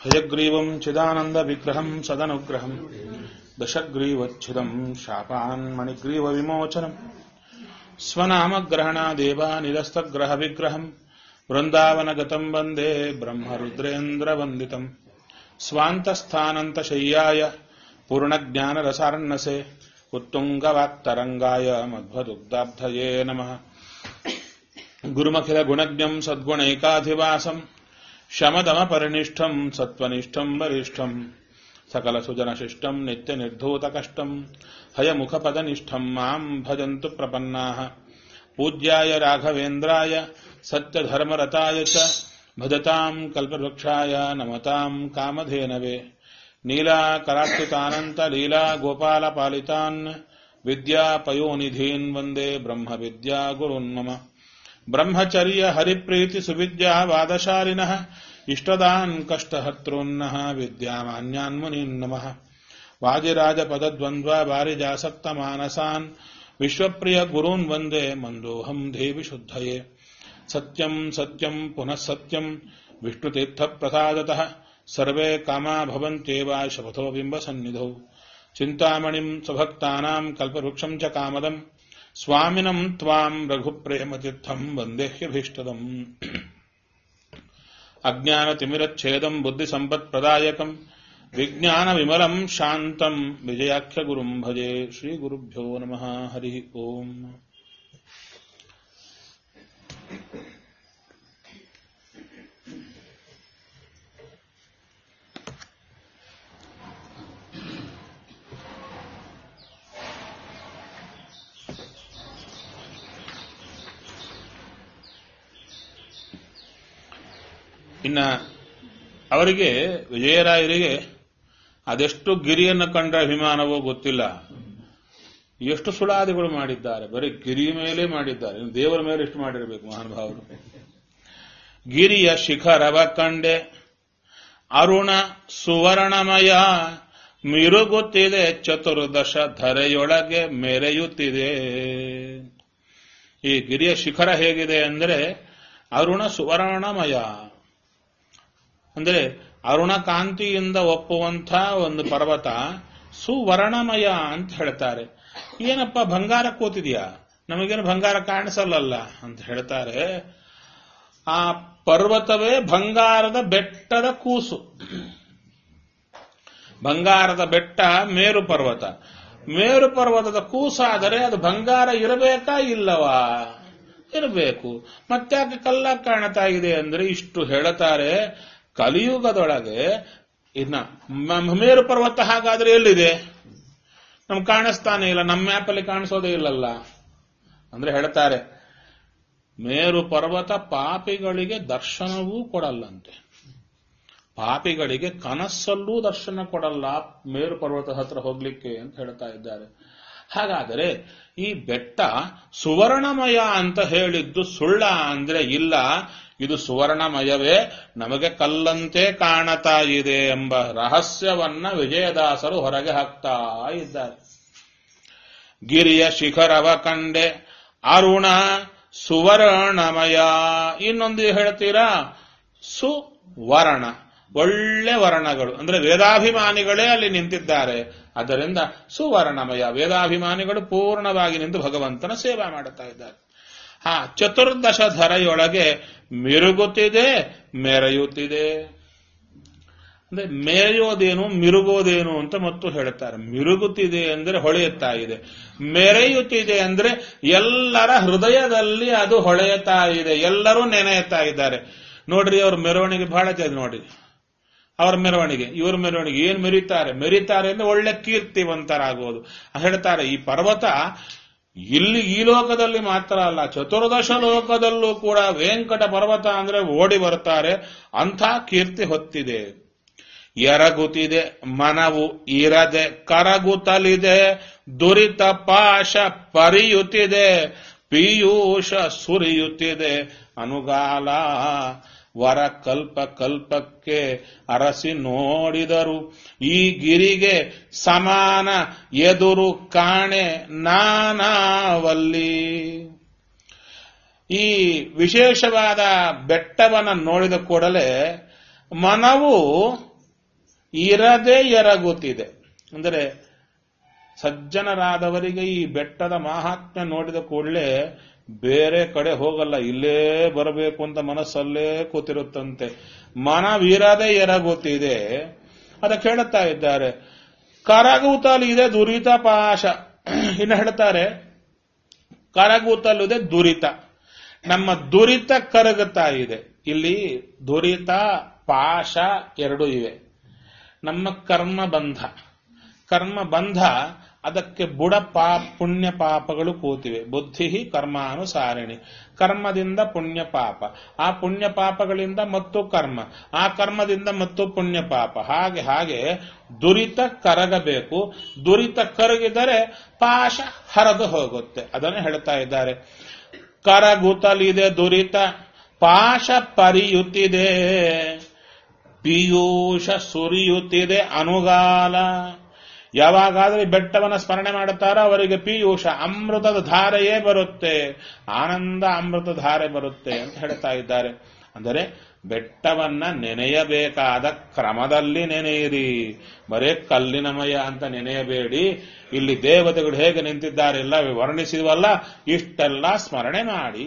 हयग्रीवम् चिदानन्दविग्रहम् सदनुग्रहम् दशग्रीवच्छिदम् शापान् मणिग्रीवविमोचनम् स्वनामग्रहणादेव निरस्तग्रहविग्रहम् वृन्दावनगतम् वन्दे ब्रह्मरुद्रेन्द्रवन्दितम् स्वान्तस्थानन्तशय्याय पूर्णज्ञानरसार्णसे उत्तुङ्गवाक्तरङ्गाय मध्वदुग्धाब्धये नमः गुरुमखिलगुणज्ञम् सद्गुणैकाधिवासम् शमदमपरिनिष्ठम् सत्त्वनिष्ठम् वरिष्ठम् सकलसुजनशिष्टम् नित्यनिर्धूतकष्टम् हयमुखपदनिष्ठम् माम् भजन्तु प्रपन्नाः पूज्याय राघवेन्द्राय सत्यधर्मरताय च भजताम् कल्पवृक्षाय नमताम् कामधेनवे नीलाकराक्षितानन्तलीला गोपालपालितान् विद्यापयोनिधीन् वन्दे ब्रह्मविद्यागुरुन् मम ब्रह्मचर्य हरिप्रीति सुविद्या वादशालिनः इष्टदान् कष्टहर्तॄन्नः विद्यामान्यान् मुनीन् नमः वाजिराजपदद्वन्द्वा वारिजासक्तमानसान् विश्वप्रिय गुरून् वन्दे मन्दोऽहम् देवि शुद्धये सत्यम् सत्यम् पुनः सत्यम् विष्णुतीर्थप्रसादतः सर्वे कामा भवन्त्येव शपथो बिम्बसन्निधौ चिन्तामणिम् स्वभक्तानाम् कल्पवृक्षम् च कामदम् स्वामिनम् त्वाम् रघुप्रेमतीर्थम् वन्देह्यभीष्टदम् अज्ञानतिमिरच्छेदम् बुद्धिसम्पत्प्रदायकम् विज्ञानविमलम् शान्तम् विजयाख्यगुरुम् भजे श्रीगुरुभ्यो नमः हरिः ओम् ಇನ್ನ ಅವರಿಗೆ ವಿಜಯರಾಯರಿಗೆ ಅದೆಷ್ಟು ಗಿರಿಯನ್ನು ಕಂಡ ಅಭಿಮಾನವೋ ಗೊತ್ತಿಲ್ಲ ಎಷ್ಟು ಸುಳಾದಿಗಳು ಮಾಡಿದ್ದಾರೆ ಬರೀ ಗಿರಿ ಮೇಲೆ ಮಾಡಿದ್ದಾರೆ ಇನ್ನು ದೇವರ ಮೇಲೆ ಎಷ್ಟು ಮಾಡಿರಬೇಕು ಮಹಾನುಭಾವರು ಗಿರಿಯ ಶಿಖರವ ಕಂಡೆ ಅರುಣ ಸುವರ್ಣಮಯ ಮಿರುಗುತ್ತಿದೆ ಚತುರ್ದಶ ಧರೆಯೊಳಗೆ ಮೆರೆಯುತ್ತಿದೆ ಈ ಗಿರಿಯ ಶಿಖರ ಹೇಗಿದೆ ಅಂದರೆ ಅರುಣ ಸುವರ್ಣಮಯ ಅಂದರೆ ಅರುಣ ಕಾಂತಿಯಿಂದ ಒಪ್ಪುವಂಥ ಒಂದು ಪರ್ವತ ಸುವರ್ಣಮಯ ಅಂತ ಹೇಳ್ತಾರೆ ಏನಪ್ಪ ಬಂಗಾರ ಕೂತಿದ್ಯಾ ನಮಗೇನು ಬಂಗಾರ ಕಾಣಿಸಲ್ಲಲ್ಲ ಅಂತ ಹೇಳ್ತಾರೆ ಆ ಪರ್ವತವೇ ಬಂಗಾರದ ಬೆಟ್ಟದ ಕೂಸು ಬಂಗಾರದ ಬೆಟ್ಟ ಮೇರು ಪರ್ವತ ಮೇರು ಪರ್ವತದ ಕೂಸಾದರೆ ಅದು ಬಂಗಾರ ಇರಬೇಕಾ ಇಲ್ಲವಾ ಇರಬೇಕು ಮತ್ತ್ಯಾಕೆ ಕಲ್ಲ ಕಾಣ್ತಾ ಇದೆ ಅಂದ್ರೆ ಇಷ್ಟು ಹೇಳುತ್ತಾರೆ ಕಲಿಯುಗದೊಳಗೆ ಇನ್ನ ಮೇರು ಪರ್ವತ ಹಾಗಾದ್ರೆ ಎಲ್ಲಿದೆ ನಮ್ಗೆ ಕಾಣಿಸ್ತಾನೆ ಇಲ್ಲ ನಮ್ಮ ಮ್ಯಾಪಲ್ಲಿ ಕಾಣಿಸೋದೇ ಇಲ್ಲಲ್ಲ ಅಂದ್ರೆ ಹೇಳ್ತಾರೆ ಮೇರು ಪರ್ವತ ಪಾಪಿಗಳಿಗೆ ದರ್ಶನವೂ ಕೊಡಲ್ಲಂತೆ ಪಾಪಿಗಳಿಗೆ ಕನಸಲ್ಲೂ ದರ್ಶನ ಕೊಡಲ್ಲ ಮೇರು ಪರ್ವತ ಹತ್ರ ಹೋಗ್ಲಿಕ್ಕೆ ಅಂತ ಹೇಳ್ತಾ ಇದ್ದಾರೆ ಹಾಗಾದರೆ ಈ ಬೆಟ್ಟ ಸುವರ್ಣಮಯ ಅಂತ ಹೇಳಿದ್ದು ಸುಳ್ಳ ಅಂದ್ರೆ ಇಲ್ಲ ಇದು ಸುವರ್ಣಮಯವೇ ನಮಗೆ ಕಲ್ಲಂತೆ ಕಾಣತಾ ಇದೆ ಎಂಬ ರಹಸ್ಯವನ್ನ ವಿಜಯದಾಸರು ಹೊರಗೆ ಹಾಕ್ತಾ ಇದ್ದಾರೆ ಗಿರಿಯ ಶಿಖರವ ಕಂಡೆ ಅರುಣ ಸುವರ್ಣಮಯ ಇನ್ನೊಂದು ಹೇಳ್ತೀರಾ ಸುವರ್ಣ ಒಳ್ಳೆ ವರ್ಣಗಳು ಅಂದ್ರೆ ವೇದಾಭಿಮಾನಿಗಳೇ ಅಲ್ಲಿ ನಿಂತಿದ್ದಾರೆ ಅದರಿಂದ ಸುವರ್ಣಮಯ ವೇದಾಭಿಮಾನಿಗಳು ಪೂರ್ಣವಾಗಿ ನಿಂತು ಭಗವಂತನ ಸೇವಾ ಮಾಡುತ್ತಾ ಇದ್ದಾರೆ ಹಾ ಚತುರ್ದಶ ಧರೆಯೊಳಗೆ ಮಿರುಗುತ್ತಿದೆ ಮೆರೆಯುತ್ತಿದೆ ಅಂದ್ರೆ ಮೇರೆಯೋದೇನು ಮಿರುಗೋದೇನು ಅಂತ ಮತ್ತು ಹೇಳ್ತಾರೆ ಮಿರುಗುತ್ತಿದೆ ಅಂದ್ರೆ ಹೊಳೆಯುತ್ತಾ ಇದೆ ಮೆರೆಯುತ್ತಿದೆ ಅಂದ್ರೆ ಎಲ್ಲರ ಹೃದಯದಲ್ಲಿ ಅದು ಹೊಳೆಯುತ್ತಾ ಇದೆ ಎಲ್ಲರೂ ನೆನೆಯುತ್ತಾ ಇದ್ದಾರೆ ನೋಡ್ರಿ ಅವ್ರ ಮೆರವಣಿಗೆ ಬಹಳ ಚೆಂದ ನೋಡಿ ಅವರ ಮೆರವಣಿಗೆ ಇವ್ರ ಮೆರವಣಿಗೆ ಏನ್ ಮೆರೀತಾರೆ ಮೆರೀತಾರೆ ಅಂದ್ರೆ ಒಳ್ಳೆ ಕೀರ್ತಿವಂತರಾಗುವುದು ಹೇಳ್ತಾರೆ ಈ ಪರ್ವತ ಇಲ್ಲಿ ಈ ಲೋಕದಲ್ಲಿ ಮಾತ್ರ ಅಲ್ಲ ಚತುರ್ದಶ ಲೋಕದಲ್ಲೂ ಕೂಡ ವೆಂಕಟ ಪರ್ವತ ಅಂದ್ರೆ ಓಡಿ ಬರ್ತಾರೆ ಅಂಥ ಕೀರ್ತಿ ಹೊತ್ತಿದೆ ಎರಗುತ್ತಿದೆ ಮನವು ಇರದೆ ಕರಗುತ್ತಲಿದೆ ದುರಿತ ಪಾಶ ಪರಿಯುತ್ತಿದೆ ಪೀಯೂಷ ಸುರಿಯುತ್ತಿದೆ ಅನುಗಾಲ ವರ ಕಲ್ಪ ಕಲ್ಪಕ್ಕೆ ಅರಸಿ ನೋಡಿದರು ಈ ಗಿರಿಗೆ ಸಮಾನ ಎದುರು ಕಾಣೆ ನಾನಾವಲ್ಲಿ ಈ ವಿಶೇಷವಾದ ಬೆಟ್ಟವನ್ನ ನೋಡಿದ ಕೂಡಲೇ ಮನವು ಇರದೆ ಎರಗುತ್ತಿದೆ ಅಂದರೆ ಸಜ್ಜನರಾದವರಿಗೆ ಈ ಬೆಟ್ಟದ ಮಾಹಾತ್ಮ್ಯ ನೋಡಿದ ಕೂಡಲೇ ಬೇರೆ ಕಡೆ ಹೋಗಲ್ಲ ಇಲ್ಲೇ ಬರಬೇಕು ಅಂತ ಮನಸ್ಸಲ್ಲೇ ಕೂತಿರುತ್ತಂತೆ ಮನವಿರದೆ ಎರಗುತ್ತಿದೆ ಅದಕ್ಕೆ ಹೇಳುತ್ತಾ ಇದ್ದಾರೆ ಕರಗುತ್ತಲಿದೆ ದುರಿತ ಪಾಶ ಇನ್ನು ಹೇಳ್ತಾರೆ ಕರಗುತ್ತಲಿದೆ ದುರಿತ ನಮ್ಮ ದುರಿತ ಕರಗುತ್ತಾ ಇದೆ ಇಲ್ಲಿ ದುರಿತ ಪಾಶ ಎರಡು ಇವೆ ನಮ್ಮ ಕರ್ಮ ಬಂಧ ಕರ್ಮ ಬಂಧ ಅದಕ್ಕೆ ಬುಡ ಪಾ ಪುಣ್ಯ ಪಾಪಗಳು ಕೂತಿವೆ ಬುದ್ಧಿ ಕರ್ಮಾನುಸಾರಿಣಿ ಕರ್ಮದಿಂದ ಪುಣ್ಯ ಪಾಪ ಆ ಪುಣ್ಯ ಪಾಪಗಳಿಂದ ಮತ್ತು ಕರ್ಮ ಆ ಕರ್ಮದಿಂದ ಮತ್ತು ಪುಣ್ಯ ಪಾಪ ಹಾಗೆ ಹಾಗೆ ದುರಿತ ಕರಗಬೇಕು ದುರಿತ ಕರಗಿದರೆ ಪಾಶ ಹರಿದು ಹೋಗುತ್ತೆ ಅದನ್ನು ಹೇಳ್ತಾ ಇದ್ದಾರೆ ಕರಗುತ್ತಲಿದೆ ದುರಿತ ಪಾಶ ಪರಿಯುತ್ತಿದೆ ಪೀಯೂಷ ಸುರಿಯುತ್ತಿದೆ ಅನುಗಾಲ ಯಾವಾಗಾದ್ರೆ ಬೆಟ್ಟವನ್ನ ಸ್ಮರಣೆ ಮಾಡುತ್ತಾರೋ ಅವರಿಗೆ ಪೀಯೂಷ ಅಮೃತದ ಧಾರೆಯೇ ಬರುತ್ತೆ ಆನಂದ ಅಮೃತ ಧಾರೆ ಬರುತ್ತೆ ಅಂತ ಹೇಳ್ತಾ ಇದ್ದಾರೆ ಅಂದರೆ ಬೆಟ್ಟವನ್ನ ನೆನೆಯಬೇಕಾದ ಕ್ರಮದಲ್ಲಿ ನೆನೆಯಿರಿ ಬರೇ ಕಲ್ಲಿನಮಯ ಅಂತ ನೆನೆಯಬೇಡಿ ಇಲ್ಲಿ ದೇವತೆಗಳು ಹೇಗೆ ನಿಂತಿದ್ದಾರೆಲ್ಲ ವರ್ಣಿಸಿವಲ್ಲ ಇಷ್ಟೆಲ್ಲ ಸ್ಮರಣೆ ಮಾಡಿ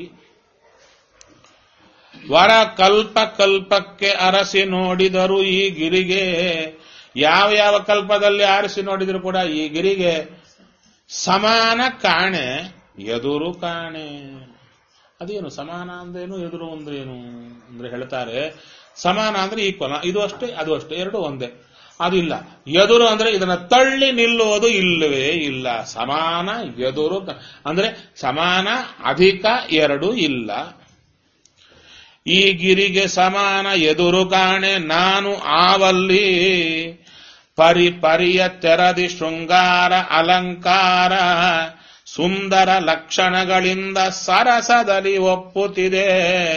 ವರ ಕಲ್ಪ ಕಲ್ಪಕ್ಕೆ ಅರಸಿ ನೋಡಿದರು ಈ ಗಿರಿಗೆ ಯಾವ ಯಾವ ಕಲ್ಪದಲ್ಲಿ ಆರಿಸಿ ನೋಡಿದ್ರು ಕೂಡ ಈ ಗಿರಿಗೆ ಸಮಾನ ಕಾಣೆ ಎದುರು ಕಾಣೆ ಅದೇನು ಸಮಾನ ಅಂದ್ರೇನು ಎದುರು ಅಂದ್ರೇನು ಅಂದ್ರೆ ಹೇಳ್ತಾರೆ ಸಮಾನ ಅಂದ್ರೆ ಈಕ್ವಲ್ ಇದು ಅಷ್ಟೇ ಅದು ಅಷ್ಟೇ ಎರಡು ಒಂದೇ ಅದಿಲ್ಲ ಎದುರು ಅಂದ್ರೆ ಇದನ್ನ ತಳ್ಳಿ ನಿಲ್ಲುವುದು ಇಲ್ಲವೇ ಇಲ್ಲ ಸಮಾನ ಎದುರು ಕ- ಅಂದ್ರೆ ಸಮಾನ ಅಧಿಕ ಎರಡು ಇಲ್ಲ ಈ ಗಿರಿಗೆ ಸಮಾನ ಎದುರು ಕಾಣೆ ನಾನು ಆವಲ್ಲಿ ಪರಿ ಪರಿಯ ತೆರದಿ ಶೃಂಗಾರ ಅಲಂಕಾರ ಸುಂದರ ಲಕ್ಷಣಗಳಿಂದ ಸರಸದಲ್ಲಿ ಒಪ್ಪುತ್ತಿದೆ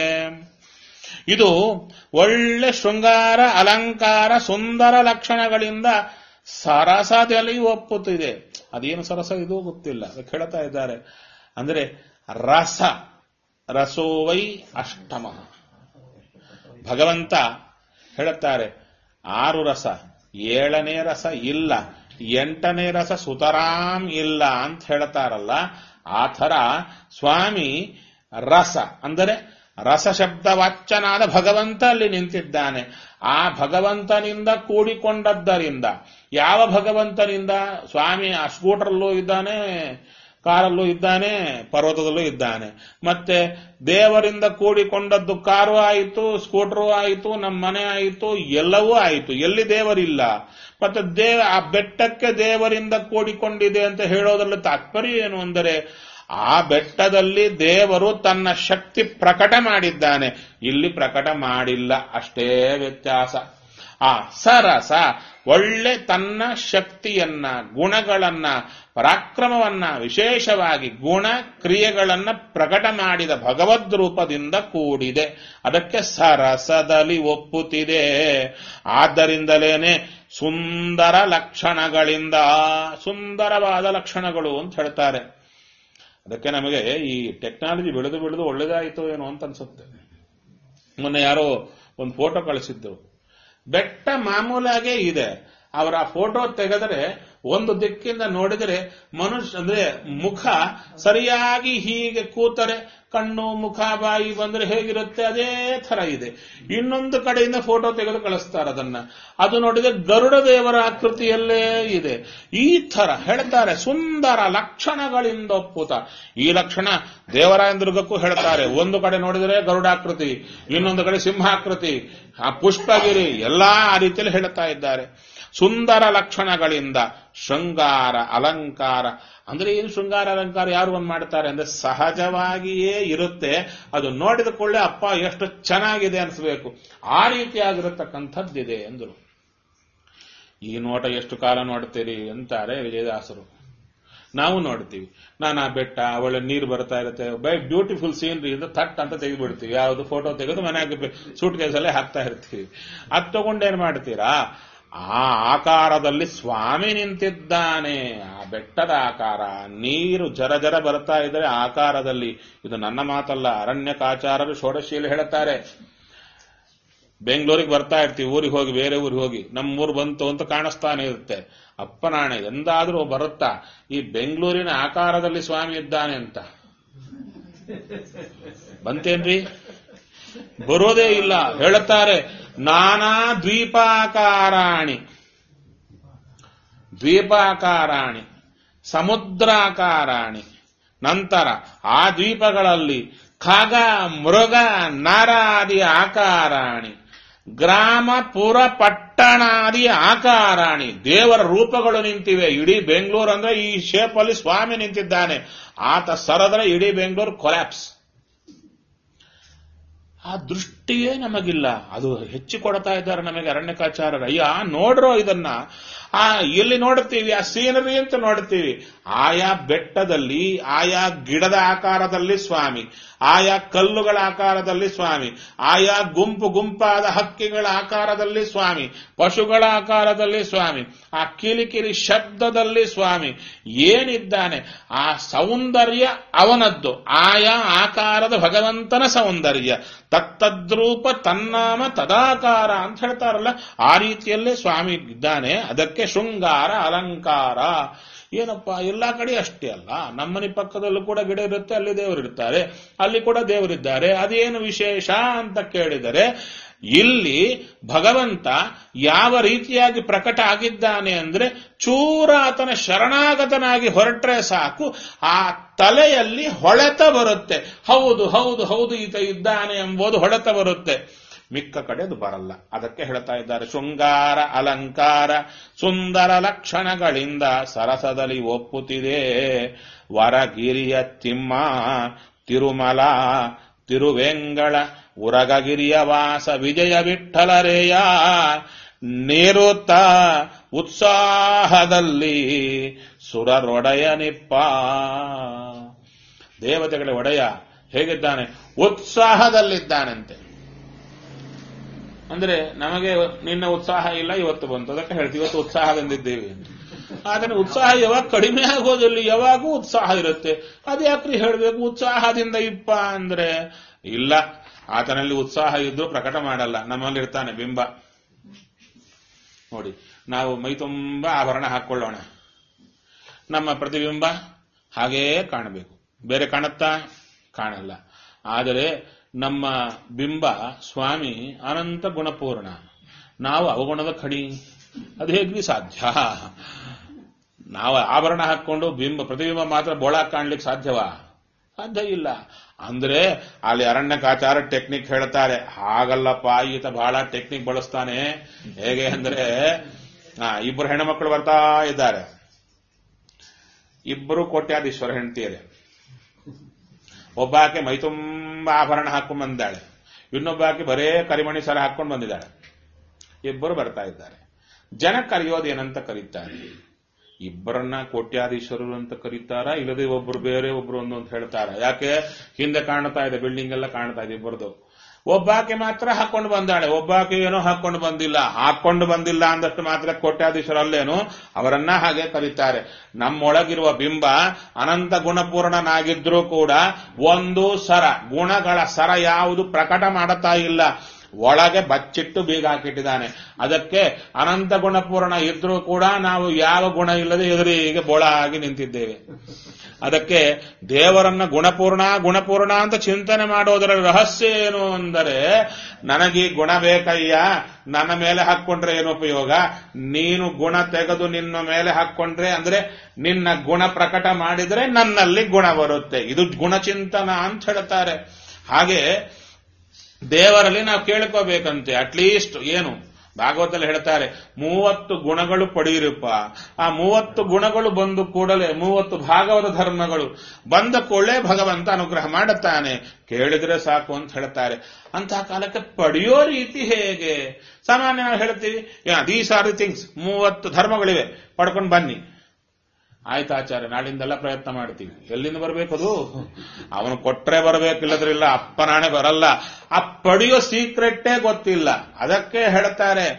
ಇದು ಒಳ್ಳೆ ಶೃಂಗಾರ ಅಲಂಕಾರ ಸುಂದರ ಲಕ್ಷಣಗಳಿಂದ ಸರಸದಲ್ಲಿ ಒಪ್ಪುತ್ತಿದೆ ಅದೇನು ಸರಸ ಇದು ಗೊತ್ತಿಲ್ಲ ಅದಕ್ಕೆ ಹೇಳ್ತಾ ಇದ್ದಾರೆ ಅಂದ್ರೆ ರಸ ರಸೋವೈ ಅಷ್ಟಮ ಭಗವಂತ ಹೇಳುತ್ತಾರೆ ಆರು ರಸ ಏಳನೇ ರಸ ಇಲ್ಲ ಎಂಟನೇ ರಸ ಸುತರಾಂ ಇಲ್ಲ ಅಂತ ಹೇಳ್ತಾರಲ್ಲ ಆ ಥರ ಸ್ವಾಮಿ ರಸ ಅಂದರೆ ರಸ ಶಬ್ದವಾಚ್ಯನಾದ ಭಗವಂತ ಅಲ್ಲಿ ನಿಂತಿದ್ದಾನೆ ಆ ಭಗವಂತನಿಂದ ಕೂಡಿಕೊಂಡದ್ದರಿಂದ ಯಾವ ಭಗವಂತನಿಂದ ಸ್ವಾಮಿ ಆ ಸ್ಕೂಟರಲ್ಲೂ ಇದ್ದಾನೆ ಕಾರಲ್ಲೂ ಇದ್ದಾನೆ ಪರ್ವತದಲ್ಲೂ ಇದ್ದಾನೆ ಮತ್ತೆ ದೇವರಿಂದ ಕೂಡಿಕೊಂಡದ್ದು ಕಾರು ಆಯಿತು ಸ್ಕೂಟರು ಆಯಿತು ನಮ್ಮ ಮನೆ ಆಯಿತು ಎಲ್ಲವೂ ಆಯಿತು ಎಲ್ಲಿ ದೇವರಿಲ್ಲ ಮತ್ತೆ ದೇವ ಆ ಬೆಟ್ಟಕ್ಕೆ ದೇವರಿಂದ ಕೂಡಿಕೊಂಡಿದೆ ಅಂತ ಹೇಳೋದ್ರಲ್ಲಿ ತಾತ್ಪರ್ಯ ಏನು ಅಂದರೆ ಆ ಬೆಟ್ಟದಲ್ಲಿ ದೇವರು ತನ್ನ ಶಕ್ತಿ ಪ್ರಕಟ ಮಾಡಿದ್ದಾನೆ ಇಲ್ಲಿ ಪ್ರಕಟ ಮಾಡಿಲ್ಲ ಅಷ್ಟೇ ವ್ಯತ್ಯಾಸ ಆ ಸರಸ ಒಳ್ಳೆ ತನ್ನ ಶಕ್ತಿಯನ್ನ ಗುಣಗಳನ್ನ ಪರಾಕ್ರಮವನ್ನ ವಿಶೇಷವಾಗಿ ಗುಣ ಕ್ರಿಯೆಗಳನ್ನ ಪ್ರಕಟ ಮಾಡಿದ ಭಗವದ್ ರೂಪದಿಂದ ಕೂಡಿದೆ ಅದಕ್ಕೆ ಸರಸದಲ್ಲಿ ಒಪ್ಪುತ್ತಿದೆ ಆದ್ದರಿಂದಲೇನೆ ಸುಂದರ ಲಕ್ಷಣಗಳಿಂದ ಸುಂದರವಾದ ಲಕ್ಷಣಗಳು ಅಂತ ಹೇಳ್ತಾರೆ ಅದಕ್ಕೆ ನಮಗೆ ಈ ಟೆಕ್ನಾಲಜಿ ಬೆಳೆದು ಬೆಳೆದು ಒಳ್ಳೇದಾಯಿತು ಏನೋ ಅಂತ ಅನ್ಸುತ್ತೆ ಮೊನ್ನೆ ಯಾರೋ ಒಂದು ಫೋಟೋ ಕಳಿಸಿದ್ದು ಬೆಟ್ಟ ಮಾಮೂಲಾಗೇ ಇದೆ ಅವರ ಫೋಟೋ ತೆಗೆದರೆ ಒಂದು ದಿಕ್ಕಿಂದ ನೋಡಿದರೆ ಮನುಷ್ಯ ಅಂದ್ರೆ ಮುಖ ಸರಿಯಾಗಿ ಹೀಗೆ ಕೂತರೆ ಕಣ್ಣು ಮುಖ ಬಾಯಿ ಬಂದ್ರೆ ಹೇಗಿರುತ್ತೆ ಅದೇ ತರ ಇದೆ ಇನ್ನೊಂದು ಕಡೆಯಿಂದ ಫೋಟೋ ತೆಗೆದು ಕಳಿಸ್ತಾರೆ ಅದನ್ನ ಅದು ನೋಡಿದ್ರೆ ಗರುಡ ದೇವರ ಆಕೃತಿಯಲ್ಲೇ ಇದೆ ಈ ತರ ಹೇಳ್ತಾರೆ ಸುಂದರ ಲಕ್ಷಣಗಳಿಂದ ಒಪ್ಪುತ ಈ ಲಕ್ಷಣ ದೇವರಾಯಂದ್ರಗಕ್ಕೂ ಹೇಳ್ತಾರೆ ಒಂದು ಕಡೆ ನೋಡಿದರೆ ಗರುಡಾಕೃತಿ ಇನ್ನೊಂದು ಕಡೆ ಸಿಂಹಾಕೃತಿ ಆ ಪುಷ್ಪಗಿರಿ ಎಲ್ಲಾ ಆ ರೀತಿಯಲ್ಲಿ ಹೇಳ್ತಾ ಇದ್ದಾರೆ ಸುಂದರ ಲಕ್ಷಣಗಳಿಂದ ಶೃಂಗಾರ ಅಲಂಕಾರ ಅಂದ್ರೆ ಏನು ಶೃಂಗಾರ ಅಲಂಕಾರ ಯಾರು ಒಂದ್ ಮಾಡ್ತಾರೆ ಅಂದ್ರೆ ಸಹಜವಾಗಿಯೇ ಇರುತ್ತೆ ಅದು ನೋಡಿದ ಕೂಡಲೇ ಅಪ್ಪ ಎಷ್ಟು ಚೆನ್ನಾಗಿದೆ ಅನಿಸ್ಬೇಕು ಆ ರೀತಿಯಾಗಿರತಕ್ಕಂಥದ್ದಿದೆ ಎಂದರು ಈ ನೋಟ ಎಷ್ಟು ಕಾಲ ನೋಡ್ತೀರಿ ಅಂತಾರೆ ವಿಜಯದಾಸರು ನಾವು ನೋಡ್ತೀವಿ ನಾನು ಆ ಬೆಟ್ಟ ಒಳ್ಳೆ ನೀರು ಬರ್ತಾ ಇರುತ್ತೆ ಬೈ ಬ್ಯೂಟಿಫುಲ್ ಸೀನ್ರಿ ಇದು ಥಟ್ ಅಂತ ತೆಗೆದ್ಬಿಡ್ತೀವಿ ಯಾವುದು ಫೋಟೋ ತೆಗೆದು ಮನೆಯಾಗ ಸೂಟ್ ಕೇಸಲ್ಲೇ ಹಾಕ್ತಾ ಇರ್ತೀವಿ ಅದು ತಗೊಂಡೇನ್ ಮಾಡ್ತೀರಾ ಆ ಆಕಾರದಲ್ಲಿ ಸ್ವಾಮಿ ನಿಂತಿದ್ದಾನೆ ಆ ಬೆಟ್ಟದ ಆಕಾರ ನೀರು ಜರ ಜರ ಬರ್ತಾ ಇದ್ರೆ ಆಕಾರದಲ್ಲಿ ಇದು ನನ್ನ ಮಾತಲ್ಲ ಅರಣ್ಯಕಾಚಾರರು ಷೋಡಶಿಯಲ್ಲಿ ಹೇಳುತ್ತಾರೆ ಬೆಂಗಳೂರಿಗೆ ಬರ್ತಾ ಇರ್ತೀವಿ ಊರಿಗೆ ಹೋಗಿ ಬೇರೆ ಊರಿಗೆ ಹೋಗಿ ನಮ್ಮ ಊರು ಬಂತು ಅಂತ ಕಾಣಿಸ್ತಾನೆ ಇರುತ್ತೆ ಅಪ್ಪನಾಣೆ ಎಂದಾದ್ರೂ ಬರುತ್ತಾ ಈ ಬೆಂಗಳೂರಿನ ಆಕಾರದಲ್ಲಿ ಸ್ವಾಮಿ ಇದ್ದಾನೆ ಅಂತ ಬಂತೇನ್ರಿ ಬರೋದೇ ಇಲ್ಲ ಹೇಳುತ್ತಾರೆ ನಾನಾ ದ್ವೀಪಾಕಾರಾಣಿ ದ್ವೀಪಾಕಾರಾಣಿ ಸಮುದ್ರಾಕಾರಾಣಿ ನಂತರ ಆ ದ್ವೀಪಗಳಲ್ಲಿ ಖಗ ಮೃಗ ನರಾದಿ ಆಕಾರಾಣಿ ಗ್ರಾಮ ಪುರ ಪಟ್ಟಣಾದಿ ಆಕಾರಾಣಿ ದೇವರ ರೂಪಗಳು ನಿಂತಿವೆ ಇಡೀ ಬೆಂಗಳೂರು ಅಂದ್ರೆ ಈ ಶೇಪ್ ಅಲ್ಲಿ ಸ್ವಾಮಿ ನಿಂತಿದ್ದಾನೆ ಆತ ಸರದ್ರೆ ಇಡೀ ಬೆಂಗಳೂರು ಕೊಲ್ಯಾಪ್ಸ್ ಆ ದೃಷ್ಟಿಯೇ ನಮಗಿಲ್ಲ ಅದು ಹೆಚ್ಚು ಕೊಡ್ತಾ ಇದ್ದಾರೆ ನಮಗೆ ಅರಣ್ಯಕಾಚಾರ್ಯರು ಅಯ್ಯ ನೋಡ್ರೋ ಇದನ್ನ ಆ ಎಲ್ಲಿ ನೋಡ್ತೀವಿ ಆ ಸೀನರಿ ಅಂತ ನೋಡ್ತೀವಿ ಆಯಾ ಬೆಟ್ಟದಲ್ಲಿ ಆಯಾ ಗಿಡದ ಆಕಾರದಲ್ಲಿ ಸ್ವಾಮಿ ಆಯಾ ಕಲ್ಲುಗಳ ಆಕಾರದಲ್ಲಿ ಸ್ವಾಮಿ ಆಯಾ ಗುಂಪು ಗುಂಪಾದ ಹಕ್ಕಿಗಳ ಆಕಾರದಲ್ಲಿ ಸ್ವಾಮಿ ಪಶುಗಳ ಆಕಾರದಲ್ಲಿ ಸ್ವಾಮಿ ಆ ಕಿಲಿಕಿಲಿ ಶಬ್ದದಲ್ಲಿ ಸ್ವಾಮಿ ಏನಿದ್ದಾನೆ ಆ ಸೌಂದರ್ಯ ಅವನದ್ದು ಆಯಾ ಆಕಾರದ ಭಗವಂತನ ಸೌಂದರ್ಯ ತತ್ತದ್ರೂಪ ತನ್ನಾಮ ತದಾಕಾರ ಅಂತ ಹೇಳ್ತಾರಲ್ಲ ಆ ರೀತಿಯಲ್ಲೇ ಸ್ವಾಮಿ ಇದ್ದಾನೆ ಅದಕ್ಕೆ ಶೃಂಗಾರ ಅಲಂಕಾರ ಏನಪ್ಪ ಎಲ್ಲಾ ಕಡೆ ಅಷ್ಟೇ ಅಲ್ಲ ನಮ್ಮನೆ ಪಕ್ಕದಲ್ಲೂ ಕೂಡ ಗಿಡ ಇರುತ್ತೆ ಅಲ್ಲಿ ದೇವರಿರ್ತಾರೆ ಅಲ್ಲಿ ಕೂಡ ದೇವರಿದ್ದಾರೆ ಅದೇನು ವಿಶೇಷ ಅಂತ ಕೇಳಿದರೆ ಇಲ್ಲಿ ಭಗವಂತ ಯಾವ ರೀತಿಯಾಗಿ ಪ್ರಕಟ ಆಗಿದ್ದಾನೆ ಅಂದ್ರೆ ಚೂರ ಆತನ ಶರಣಾಗತನಾಗಿ ಹೊರಟ್ರೆ ಸಾಕು ಆ ತಲೆಯಲ್ಲಿ ಹೊಳೆತ ಬರುತ್ತೆ ಹೌದು ಹೌದು ಹೌದು ಈತ ಇದ್ದಾನೆ ಎಂಬುದು ಹೊಳೆತ ಬರುತ್ತೆ ಮಿಕ್ಕ ಕಡೆ ಅದು ಬರಲ್ಲ ಅದಕ್ಕೆ ಹೇಳ್ತಾ ಇದ್ದಾರೆ ಶೃಂಗಾರ ಅಲಂಕಾರ ಸುಂದರ ಲಕ್ಷಣಗಳಿಂದ ಸರಸದಲ್ಲಿ ಒಪ್ಪುತ್ತಿದೆ ವರಗಿರಿಯ ತಿಮ್ಮ ತಿರುಮಲ ತಿರುವೆಂಗಳ ಉರಗಗಿರಿಯ ವಾಸ ವಿಜಯ ವಿಠಲರೇಯ ನೇರುತ್ತ ಉತ್ಸಾಹದಲ್ಲಿ ಸುರರೊಡೆಯನಿಪ್ಪ ದೇವತೆಗಳ ಒಡೆಯ ಹೇಗಿದ್ದಾನೆ ಉತ್ಸಾಹದಲ್ಲಿದ್ದಾನಂತೆ ಅಂದ್ರೆ ನಮಗೆ ನಿನ್ನ ಉತ್ಸಾಹ ಇಲ್ಲ ಇವತ್ತು ಬಂತು ಅದಕ್ಕೆ ಹೇಳ್ತೀವಿ ಇವತ್ತು ಉತ್ಸಾಹದಿಂದಿದ್ದೇವೆ ಅಂತ ಆದ್ರೆ ಉತ್ಸಾಹ ಯಾವಾಗ ಕಡಿಮೆ ಆಗೋದಿಲ್ಲ ಯಾವಾಗೂ ಉತ್ಸಾಹ ಇರುತ್ತೆ ಅದ್ಯಾಕ್ರಿ ಹೇಳ್ಬೇಕು ಉತ್ಸಾಹದಿಂದ ಇಪ್ಪ ಅಂದ್ರೆ ಇಲ್ಲ ಆತನಲ್ಲಿ ಉತ್ಸಾಹ ಇದ್ದು ಪ್ರಕಟ ಮಾಡಲ್ಲ ನಮ್ಮಲ್ಲಿ ಇರ್ತಾನೆ ಬಿಂಬ ನೋಡಿ ನಾವು ಮೈ ತುಂಬ ಆಭರಣ ಹಾಕೊಳ್ಳೋಣ ನಮ್ಮ ಪ್ರತಿಬಿಂಬ ಹಾಗೇ ಕಾಣಬೇಕು ಬೇರೆ ಕಾಣುತ್ತಾ ಕಾಣಲ್ಲ ಆದರೆ ನಮ್ಮ ಬಿಂಬ ಸ್ವಾಮಿ ಅನಂತ ಗುಣಪೂರ್ಣ ನಾವು ಅವಗುಣದ ಖಡಿ ಅದು ಹೇಗ್ರಿ ಸಾಧ್ಯ ನಾವು ಆಭರಣ ಹಾಕೊಂಡು ಬಿಂಬ ಪ್ರತಿಬಿಂಬ ಮಾತ್ರ ಬೋಳ ಕಾಣ್ಲಿಕ್ಕೆ ಸಾಧ್ಯವಾ ಸಾಧ್ಯ ಇಲ್ಲ ಅಂದ್ರೆ ಅಲ್ಲಿ ಅರಣ್ಯಕಾಚಾರ ಟೆಕ್ನಿಕ್ ಹೇಳ್ತಾರೆ ಹಾಗಲ್ಲಪ್ಪ ಈತ ಬಹಳ ಟೆಕ್ನಿಕ್ ಬಳಸ್ತಾನೆ ಹೇಗೆ ಅಂದ್ರೆ ಆ, ಇಬ್ಬರು ಹೆಣ್ಮಕ್ಳು ಬರ್ತಾ ಇದ್ದಾರೆ ಇಬ್ಬರು ಕೋಟ್ಯಾಧೀಶ್ವರ ಹೆಂಡತಿಯರೇ ಒಬ್ಬಾಕೆ ಮೈ ತುಂಬ ಆಭರಣ ಹಾಕೊಂಡು ಬಂದಿದ್ದಾಳೆ ಇನ್ನೊಬ್ಬಾಕೆ ಬರೇ ಕರಿಮಣಿ ಸರ ಹಾಕೊಂಡು ಬಂದಿದ್ದಾಳೆ ಇಬ್ಬರು ಬರ್ತಾ ಇದ್ದಾರೆ ಜನ ಕರೆಯೋದೇನಂತ ಕರೀತಾರೆ ಇಬ್ಬರನ್ನ ಕೋಟ್ಯಾಧೀಶ್ವರರು ಅಂತ ಕರೀತಾರ ಇಲ್ಲದೆ ಒಬ್ರು ಬೇರೆ ಒಬ್ರು ಒಂದು ಅಂತ ಹೇಳ್ತಾರ ಯಾಕೆ ಹಿಂದೆ ಕಾಣ್ತಾ ಇದೆ ಬಿಲ್ಡಿಂಗ್ ಎಲ್ಲ ಕಾಣ್ತಾ ಇದೆ ಇಬ್ಬರದು ಒಬ್ಬಾಕೆ ಮಾತ್ರ ಹಾಕೊಂಡು ಬಂದಾಳೆ ಒಬ್ಬಾಕೆ ಏನೋ ಹಾಕೊಂಡು ಬಂದಿಲ್ಲ ಹಾಕೊಂಡು ಬಂದಿಲ್ಲ ಅಂದಷ್ಟು ಮಾತ್ರ ಕೋಟ್ಯಾಧೀಶರಲ್ಲೇನು ಅವರನ್ನ ಹಾಗೆ ಕರೀತಾರೆ ನಮ್ಮೊಳಗಿರುವ ಬಿಂಬ ಅನಂತ ಗುಣಪೂರ್ಣನಾಗಿದ್ರೂ ಕೂಡ ಒಂದು ಸರ ಗುಣಗಳ ಸರ ಯಾವುದು ಪ್ರಕಟ ಮಾಡುತ್ತಾ ಇಲ್ಲ ಒಳಗೆ ಬಚ್ಚಿಟ್ಟು ಬೀಗ ಹಾಕಿಟ್ಟಿದ್ದಾನೆ ಅದಕ್ಕೆ ಅನಂತ ಗುಣಪೂರ್ಣ ಇದ್ರೂ ಕೂಡ ನಾವು ಯಾವ ಗುಣ ಇಲ್ಲದೆ ಎದುರಿಗೆ ಬೋಳ ಆಗಿ ನಿಂತಿದ್ದೇವೆ ಅದಕ್ಕೆ ದೇವರನ್ನ ಗುಣಪೂರ್ಣ ಗುಣಪೂರ್ಣ ಅಂತ ಚಿಂತನೆ ಮಾಡೋದರ ರಹಸ್ಯ ಏನು ಅಂದರೆ ನನಗೆ ಈ ಗುಣ ಬೇಕಯ್ಯ ನನ್ನ ಮೇಲೆ ಹಾಕ್ಕೊಂಡ್ರೆ ಏನು ಉಪಯೋಗ ನೀನು ಗುಣ ತೆಗೆದು ನಿನ್ನ ಮೇಲೆ ಹಾಕ್ಕೊಂಡ್ರೆ ಅಂದ್ರೆ ನಿನ್ನ ಗುಣ ಪ್ರಕಟ ಮಾಡಿದ್ರೆ ನನ್ನಲ್ಲಿ ಗುಣ ಬರುತ್ತೆ ಇದು ಗುಣಚಿಂತನ ಅಂತ ಹೇಳ್ತಾರೆ ಹಾಗೆ ದೇವರಲ್ಲಿ ನಾವು ಕೇಳ್ಕೋಬೇಕಂತೆ ಅಟ್ಲೀಸ್ಟ್ ಏನು ಭಾಗವತಲ್ಲಿ ಹೇಳ್ತಾರೆ ಮೂವತ್ತು ಗುಣಗಳು ಪಡೆಯಿರಪ್ಪ ಆ ಮೂವತ್ತು ಗುಣಗಳು ಬಂದು ಕೂಡಲೇ ಮೂವತ್ತು ಭಾಗವತ ಧರ್ಮಗಳು ಬಂದ ಕೂಡಲೇ ಭಗವಂತ ಅನುಗ್ರಹ ಮಾಡುತ್ತಾನೆ ಕೇಳಿದ್ರೆ ಸಾಕು ಅಂತ ಹೇಳ್ತಾರೆ ಅಂತಹ ಕಾಲಕ್ಕೆ ಪಡೆಯೋ ರೀತಿ ಹೇಗೆ ಸಾಮಾನ್ಯ ನಾವು ಹೇಳ್ತೀವಿ ದೀಸ್ ಆರ್ ದಿ ಥಿಂಗ್ಸ್ ಮೂವತ್ತು ಧರ್ಮಗಳಿವೆ ಪಡ್ಕೊಂಡು ಬನ್ನಿ ಆಯ್ತು ಆಚಾರ್ಯ ನಾಳಿಂದೆಲ್ಲ ಪ್ರಯತ್ನ ಮಾಡ್ತೀವಿ ಎಲ್ಲಿಂದ ಬರ್ಬೇಕದು ಅವನು ಕೊಟ್ರೆ ಬರಬೇಕಿಲ್ಲದ್ರಿಲ್ಲ ಅಪ್ಪನಾಣೆ ಬರಲ್ಲ ಆ ಪಡೆಯೋ ಸೀಕ್ರೆಟ್ಟೇ ಗೊತ್ತಿಲ್ಲ ಅದಕ್ಕೆ ಹೇಳ್ತಾರೆ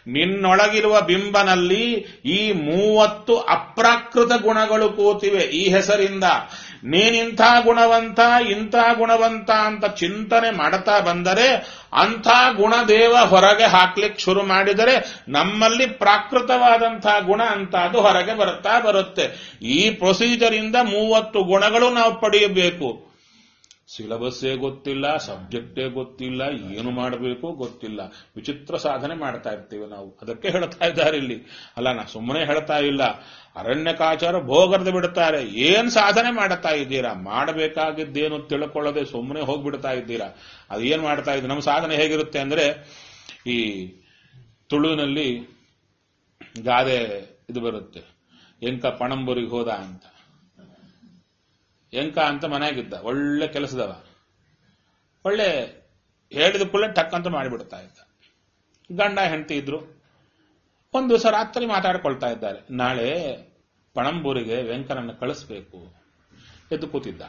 ನಿನ್ನೊಳಗಿರುವ ಬಿಂಬನಲ್ಲಿ ಈ ಮೂವತ್ತು ಅಪ್ರಾಕೃತ ಗುಣಗಳು ಕೂತಿವೆ ಈ ಹೆಸರಿಂದ ನೀನಿಂಥ ಗುಣವಂತ ಇಂಥ ಗುಣವಂತ ಅಂತ ಚಿಂತನೆ ಮಾಡ್ತಾ ಬಂದರೆ ಅಂಥ ಗುಣದೇವ ಹೊರಗೆ ಹಾಕ್ಲಿಕ್ಕೆ ಶುರು ಮಾಡಿದರೆ ನಮ್ಮಲ್ಲಿ ಪ್ರಾಕೃತವಾದಂತಹ ಗುಣ ಅಂತ ಅದು ಹೊರಗೆ ಬರ್ತಾ ಬರುತ್ತೆ ಈ ಪ್ರೊಸೀಜರ್ ಇಂದ ಮೂವತ್ತು ಗುಣಗಳು ನಾವು ಪಡೆಯಬೇಕು ಸಿಲಬಸ್ಸೇ ಗೊತ್ತಿಲ್ಲ ಸಬ್ಜೆಕ್ಟೇ ಗೊತ್ತಿಲ್ಲ ಏನು ಮಾಡಬೇಕು ಗೊತ್ತಿಲ್ಲ ವಿಚಿತ್ರ ಸಾಧನೆ ಮಾಡ್ತಾ ಇರ್ತೀವಿ ನಾವು ಅದಕ್ಕೆ ಹೇಳ್ತಾ ಇದ್ದಾರೆ ಇಲ್ಲಿ ಅಲ್ಲ ನಾ ಸುಮ್ಮನೆ ಹೇಳ್ತಾ ಇಲ್ಲ ಅರಣ್ಯಕಾಚಾರ ಭೋಗರ್ದು ಬಿಡ್ತಾರೆ ಏನ್ ಸಾಧನೆ ಮಾಡ್ತಾ ಇದ್ದೀರಾ ಮಾಡಬೇಕಾಗಿದ್ದೇನು ತಿಳ್ಕೊಳ್ಳದೆ ಸುಮ್ಮನೆ ಹೋಗ್ಬಿಡ್ತಾ ಇದ್ದೀರಾ ಅದೇನ್ ಮಾಡ್ತಾ ಇದ್ದೀವಿ ನಮ್ಮ ಸಾಧನೆ ಹೇಗಿರುತ್ತೆ ಅಂದ್ರೆ ಈ ತುಳುವಿನಲ್ಲಿ ಗಾದೆ ಇದು ಬರುತ್ತೆ ಎಂಕ ಪಣಂಬೂರಿಗೆ ಹೋದ ಅಂತ ಎಂಕ ಅಂತ ಮನೆಯಾಗಿದ್ದ ಒಳ್ಳೆ ಕೆಲಸದವ ಒಳ್ಳೆ ಹೇಳಿದ ಕೂಡಲೇ ಟಕ್ ಅಂತ ಮಾಡಿಬಿಡ್ತಾ ಇದ್ದ ಗಂಡ ಹೆಂಡತಿ ಇದ್ರು ಒಂದು ದಿವಸ ರಾತ್ರಿ ಮಾತಾಡ್ಕೊಳ್ತಾ ಇದ್ದಾರೆ ನಾಳೆ ಪಣಂಬೂರಿಗೆ ವೆಂಕನನ್ನು ಕಳಿಸ್ಬೇಕು ಎದ್ದು ಕೂತಿದ್ದ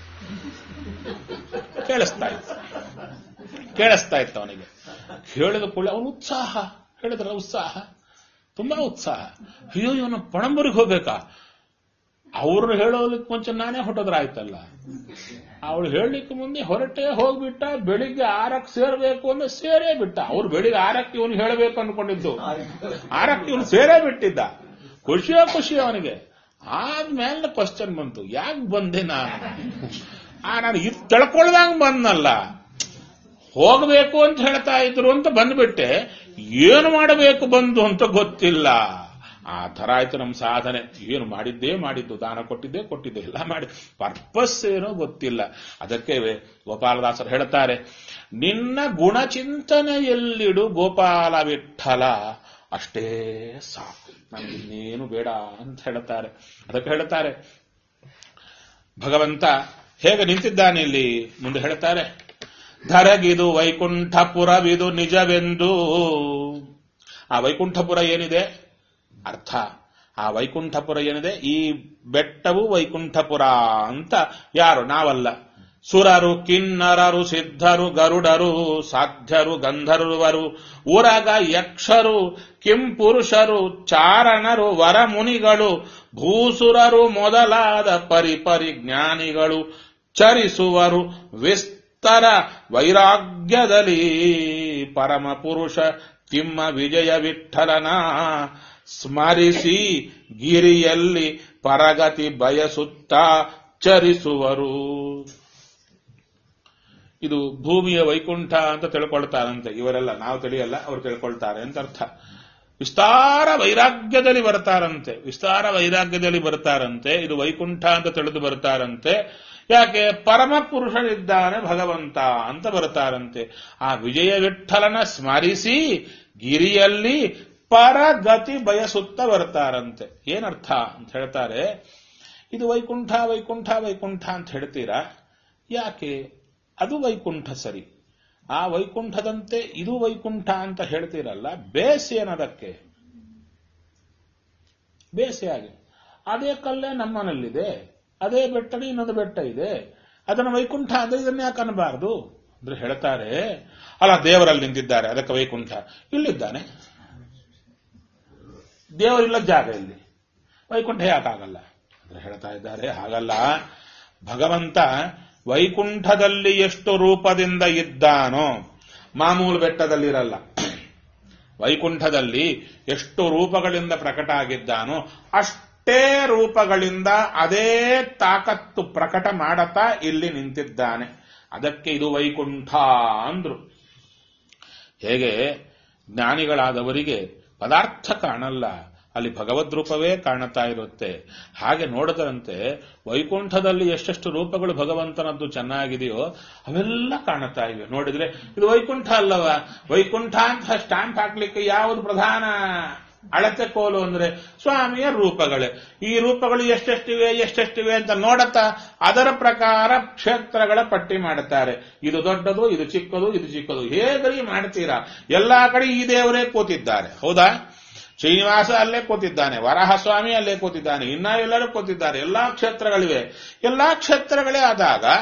ಕೇಳಿಸ್ತಾ ಇತ್ತು ಕೇಳಿಸ್ತಾ ಇತ್ತು ಅವನಿಗೆ ಹೇಳಿದ ಕೂಡಲೇ ಅವನು ಉತ್ಸಾಹ ಹೇಳಿದ್ರ ಉತ್ಸಾಹ ತುಂಬಾ ಉತ್ಸಾಹ ಅಯ್ಯೋ ಇವನು ಪಣಂಬೂರಿಗೆ ಹೋಗ್ಬೇಕಾ ಅವ್ರು ಹೇಳೋದಕ್ಕೆ ಮುಂಚೆ ನಾನೇ ಹೊಟ್ಟೋದ್ರಾಯ್ತಲ್ಲ ಅವಳು ಹೇಳಲಿಕ್ಕೆ ಮುಂದೆ ಹೊರಟೆ ಹೋಗ್ಬಿಟ್ಟ ಬೆಳಿಗ್ಗೆ ಆರಕ್ಕೆ ಸೇರ್ಬೇಕು ಅಂದ್ರೆ ಸೇರೇ ಬಿಟ್ಟ ಅವ್ರು ಬೆಳಿಗ್ಗೆ ಆರಕ್ಕೆ ಇವನು ಹೇಳಬೇಕು ಅನ್ಕೊಂಡಿದ್ದು ಆರಕ್ಕೆ ಇವನು ಸೇರೇ ಬಿಟ್ಟಿದ್ದ ಖುಷಿಯೋ ಖುಷಿ ಅವನಿಗೆ ಆದ್ಮೇಲೆ ಕ್ವಶನ್ ಬಂತು ಯಾಕೆ ಬಂದೆ ನಾನು ಆ ನಾನು ಇದು ತಿಳ್ಕೊಳ್ದಂಗ್ ಬಂದ್ನಲ್ಲ ಹೋಗಬೇಕು ಅಂತ ಹೇಳ್ತಾ ಇದ್ರು ಅಂತ ಬಂದ್ಬಿಟ್ಟೆ ಏನು ಮಾಡಬೇಕು ಬಂದು ಅಂತ ಗೊತ್ತಿಲ್ಲ ಆ ತರ ಆಯ್ತು ನಮ್ಮ ಸಾಧನೆ ಏನು ಮಾಡಿದ್ದೇ ಮಾಡಿದ್ದು ದಾನ ಕೊಟ್ಟಿದ್ದೇ ಕೊಟ್ಟಿದ್ದೆ ಎಲ್ಲ ಮಾಡಿ ಪರ್ಪಸ್ ಏನೋ ಗೊತ್ತಿಲ್ಲ ಅದಕ್ಕೆ ಗೋಪಾಲದಾಸರು ಹೇಳ್ತಾರೆ ನಿನ್ನ ಗುಣಚಿಂತನೆಯಲ್ಲಿಡು ಗೋಪಾಲ ವಿಠಲ ಅಷ್ಟೇ ಸಾಕು ನಮಗಿನ್ನೇನು ಬೇಡ ಅಂತ ಹೇಳ್ತಾರೆ ಅದಕ್ಕೆ ಹೇಳ್ತಾರೆ ಭಗವಂತ ಹೇಗೆ ನಿಂತಿದ್ದಾನೆ ಇಲ್ಲಿ ಮುಂದೆ ಹೇಳ್ತಾರೆ ಧರಗಿದು ವೈಕುಂಠಪುರವಿದು ನಿಜವೆಂದು ಆ ವೈಕುಂಠಪುರ ಏನಿದೆ ಅರ್ಥ ಆ ವೈಕುಂಠಪುರ ಏನಿದೆ ಈ ಬೆಟ್ಟವು ವೈಕುಂಠಪುರ ಅಂತ ಯಾರು ನಾವಲ್ಲ ಸುರರು ಕಿನ್ನರರು ಸಿದ್ಧರು ಗರುಡರು ಸಾಧ್ಯರು ಗಂಧರ್ವರು ಉರಗ ಯಕ್ಷರು ಕಿಂಪುರುಷರು ಚಾರಣರು ವರಮುನಿಗಳು ಭೂಸುರರು ಮೊದಲಾದ ಪರಿಪರಿ ಜ್ಞಾನಿಗಳು ಚರಿಸುವರು ವಿಸ್ತರ ವೈರಾಗ್ಯದಲ್ಲಿ ಪರಮ ಪುರುಷ ತಿಮ್ಮ ವಿಜಯ ವಿಠಲನ ಸ್ಮರಿಸಿ ಗಿರಿಯಲ್ಲಿ ಪರಗತಿ ಬಯಸುತ್ತಾ ಚರಿಸುವರು ಇದು ಭೂಮಿಯ ವೈಕುಂಠ ಅಂತ ತಿಳ್ಕೊಳ್ತಾರಂತೆ ಇವರೆಲ್ಲ ನಾವು ತಿಳಿಯಲ್ಲ ಅವ್ರು ತಿಳ್ಕೊಳ್ತಾರೆ ಅಂತ ಅರ್ಥ ವಿಸ್ತಾರ ವೈರಾಗ್ಯದಲ್ಲಿ ಬರ್ತಾರಂತೆ ವಿಸ್ತಾರ ವೈರಾಗ್ಯದಲ್ಲಿ ಬರ್ತಾರಂತೆ ಇದು ವೈಕುಂಠ ಅಂತ ತಿಳಿದು ಬರ್ತಾರಂತೆ ಯಾಕೆ ಪರಮ ಪುರುಷನಿದ್ದಾನೆ ಭಗವಂತ ಅಂತ ಬರ್ತಾರಂತೆ ಆ ವಿಜಯ ವಿಠಲನ ಸ್ಮರಿಸಿ ಗಿರಿಯಲ್ಲಿ ಪರಗತಿ ಬಯಸುತ್ತಾ ಬರ್ತಾರಂತೆ ಏನರ್ಥ ಅಂತ ಹೇಳ್ತಾರೆ ಇದು ವೈಕುಂಠ ವೈಕುಂಠ ವೈಕುಂಠ ಅಂತ ಹೇಳ್ತೀರಾ ಯಾಕೆ ಅದು ವೈಕುಂಠ ಸರಿ ಆ ವೈಕುಂಠದಂತೆ ಇದು ವೈಕುಂಠ ಅಂತ ಹೇಳ್ತೀರಲ್ಲ ಬೇಸ್ ಏನದಕ್ಕೆ ಬೇಸೆ ಆಗಿ ಅದೇ ಕಲ್ಲೇ ನಮ್ಮನಲ್ಲಿದೆ ಅದೇ ಬೆಟ್ಟಡಿ ಇನ್ನೊಂದು ಬೆಟ್ಟ ಇದೆ ಅದನ್ನು ವೈಕುಂಠ ಅಂದ್ರೆ ಇದನ್ನ ಯಾಕೆ ಅನ್ನಬಾರದು ಅಂದ್ರೆ ಹೇಳ್ತಾರೆ ಅಲ್ಲ ದೇವರಲ್ಲಿ ನಿಂತಿದ್ದಾರೆ ಅದಕ್ಕೆ ವೈಕುಂಠ ಇಲ್ಲಿದ್ದಾನೆ ದೇವರಿಲ್ಲ ಜಾಗ ಇಲ್ಲಿ ವೈಕುಂಠ ಯಾಕಾಗಲ್ಲ ಅಂದ್ರೆ ಹೇಳ್ತಾ ಇದ್ದಾರೆ ಹಾಗಲ್ಲ ಭಗವಂತ ವೈಕುಂಠದಲ್ಲಿ ಎಷ್ಟು ರೂಪದಿಂದ ಇದ್ದಾನೋ ಮಾಮೂಲು ಬೆಟ್ಟದಲ್ಲಿರಲ್ಲ ವೈಕುಂಠದಲ್ಲಿ ಎಷ್ಟು ರೂಪಗಳಿಂದ ಪ್ರಕಟ ಆಗಿದ್ದಾನೋ ಅಷ್ಟೇ ರೂಪಗಳಿಂದ ಅದೇ ತಾಕತ್ತು ಪ್ರಕಟ ಮಾಡತಾ ಇಲ್ಲಿ ನಿಂತಿದ್ದಾನೆ ಅದಕ್ಕೆ ಇದು ವೈಕುಂಠ ಅಂದ್ರು ಹೇಗೆ ಜ್ಞಾನಿಗಳಾದವರಿಗೆ ಪದಾರ್ಥ ಕಾಣಲ್ಲ ಅಲ್ಲಿ ಭಗವದ್ ರೂಪವೇ ಕಾಣುತ್ತಾ ಇರುತ್ತೆ ಹಾಗೆ ನೋಡದಂತೆ ವೈಕುಂಠದಲ್ಲಿ ಎಷ್ಟೆಷ್ಟು ರೂಪಗಳು ಭಗವಂತನದ್ದು ಚೆನ್ನಾಗಿದೆಯೋ ಅವೆಲ್ಲ ಕಾಣುತ್ತಾ ಇವೆ ನೋಡಿದ್ರೆ ಇದು ವೈಕುಂಠ ಅಲ್ಲವ ವೈಕುಂಠ ಅಂತ ಸ್ಟಾಂಪ್ ಹಾಕ್ಲಿಕ್ಕೆ ಯಾವುದು ಪ್ರಧಾನ ಅಳತೆ ಕೋಲು ಅಂದ್ರೆ ಸ್ವಾಮಿಯ ರೂಪಗಳೇ ಈ ರೂಪಗಳು ಎಷ್ಟೆಷ್ಟಿವೆ ಎಷ್ಟೆಷ್ಟಿವೆ ಅಂತ ನೋಡತಾ ಅದರ ಪ್ರಕಾರ ಕ್ಷೇತ್ರಗಳ ಪಟ್ಟಿ ಮಾಡುತ್ತಾರೆ ಇದು ದೊಡ್ಡದು ಇದು ಚಿಕ್ಕದು ಇದು ಚಿಕ್ಕದು ಹೇಗ್ರಿ ಮಾಡ್ತೀರಾ ಎಲ್ಲಾ ಕಡೆ ಈ ದೇವರೇ ಕೂತಿದ್ದಾರೆ ಹೌದಾ ಶ್ರೀನಿವಾಸ ಅಲ್ಲೇ ಕೂತಿದ್ದಾನೆ ವರಾಹಸ್ವಾಮಿ ಅಲ್ಲೇ ಕೂತಿದ್ದಾನೆ ಇನ್ನ ಎಲ್ಲರೂ ಕೂತಿದ್ದಾರೆ ಎಲ್ಲಾ ಕ್ಷೇತ್ರಗಳಿವೆ ಎಲ್ಲಾ ಕ್ಷೇತ್ರಗಳೇ ಆದಾಗ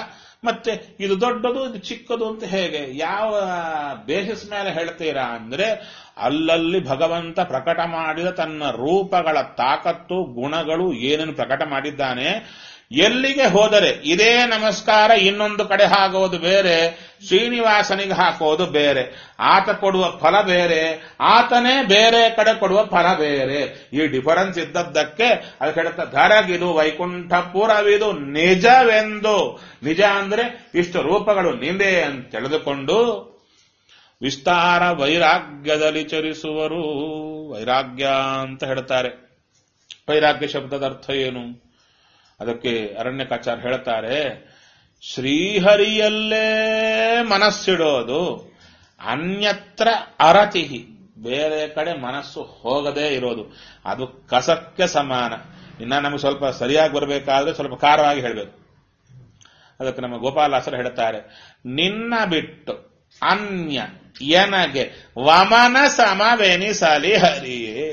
ಮತ್ತೆ ಇದು ದೊಡ್ಡದು ಇದು ಚಿಕ್ಕದು ಅಂತ ಹೇಗೆ ಯಾವ ಬೇಸಿಸ್ ಮೇಲೆ ಹೇಳ್ತೀರಾ ಅಂದ್ರೆ ಅಲ್ಲಲ್ಲಿ ಭಗವಂತ ಪ್ರಕಟ ಮಾಡಿದ ತನ್ನ ರೂಪಗಳ ತಾಕತ್ತು ಗುಣಗಳು ಏನೇನು ಪ್ರಕಟ ಮಾಡಿದ್ದಾನೆ ಎಲ್ಲಿಗೆ ಹೋದರೆ ಇದೇ ನಮಸ್ಕಾರ ಇನ್ನೊಂದು ಕಡೆ ಹಾಕೋದು ಬೇರೆ ಶ್ರೀನಿವಾಸನಿಗೆ ಹಾಕೋದು ಬೇರೆ ಆತ ಕೊಡುವ ಫಲ ಬೇರೆ ಆತನೇ ಬೇರೆ ಕಡೆ ಕೊಡುವ ಫಲ ಬೇರೆ ಈ ಡಿಫರೆನ್ಸ್ ಇದ್ದದ್ದಕ್ಕೆ ಅದಕ್ಕೆ ಹೇಳ್ತಾ ಧರಗಿದು ವೈಕುಂಠಪುರವಿದು ನಿಜವೆಂದು ನಿಜ ಅಂದ್ರೆ ಇಷ್ಟು ರೂಪಗಳು ನಿಂದೆ ಅಂತ ತಿಳಿದುಕೊಂಡು ವಿಸ್ತಾರ ವೈರಾಗ್ಯದಲ್ಲಿ ಚರಿಸುವರು ವೈರಾಗ್ಯ ಅಂತ ಹೇಳ್ತಾರೆ ವೈರಾಗ್ಯ ಶಬ್ದದ ಅರ್ಥ ಏನು ಅದಕ್ಕೆ ಅರಣ್ಯಕಾಚಾರ ಹೇಳ್ತಾರೆ ಶ್ರೀಹರಿಯಲ್ಲೇ ಮನಸ್ಸಿಡೋದು ಅನ್ಯತ್ರ ಅರತಿಹಿ ಬೇರೆ ಕಡೆ ಮನಸ್ಸು ಹೋಗದೇ ಇರೋದು ಅದು ಕಸಕ್ಕೆ ಸಮಾನ ಇನ್ನ ನಮಗೆ ಸ್ವಲ್ಪ ಸರಿಯಾಗಿ ಬರಬೇಕಾದ್ರೆ ಸ್ವಲ್ಪ ಖಾರವಾಗಿ ಹೇಳಬೇಕು ಅದಕ್ಕೆ ನಮ್ಮ ಗೋಪಾಲಾಸರು ಹೇಳ್ತಾರೆ ನಿನ್ನ ಬಿಟ್ಟು ಅನ್ಯ ಎನಗೆ ವಮನ ಸಮವೆನಿಸಲಿ ಹರಿಯೇ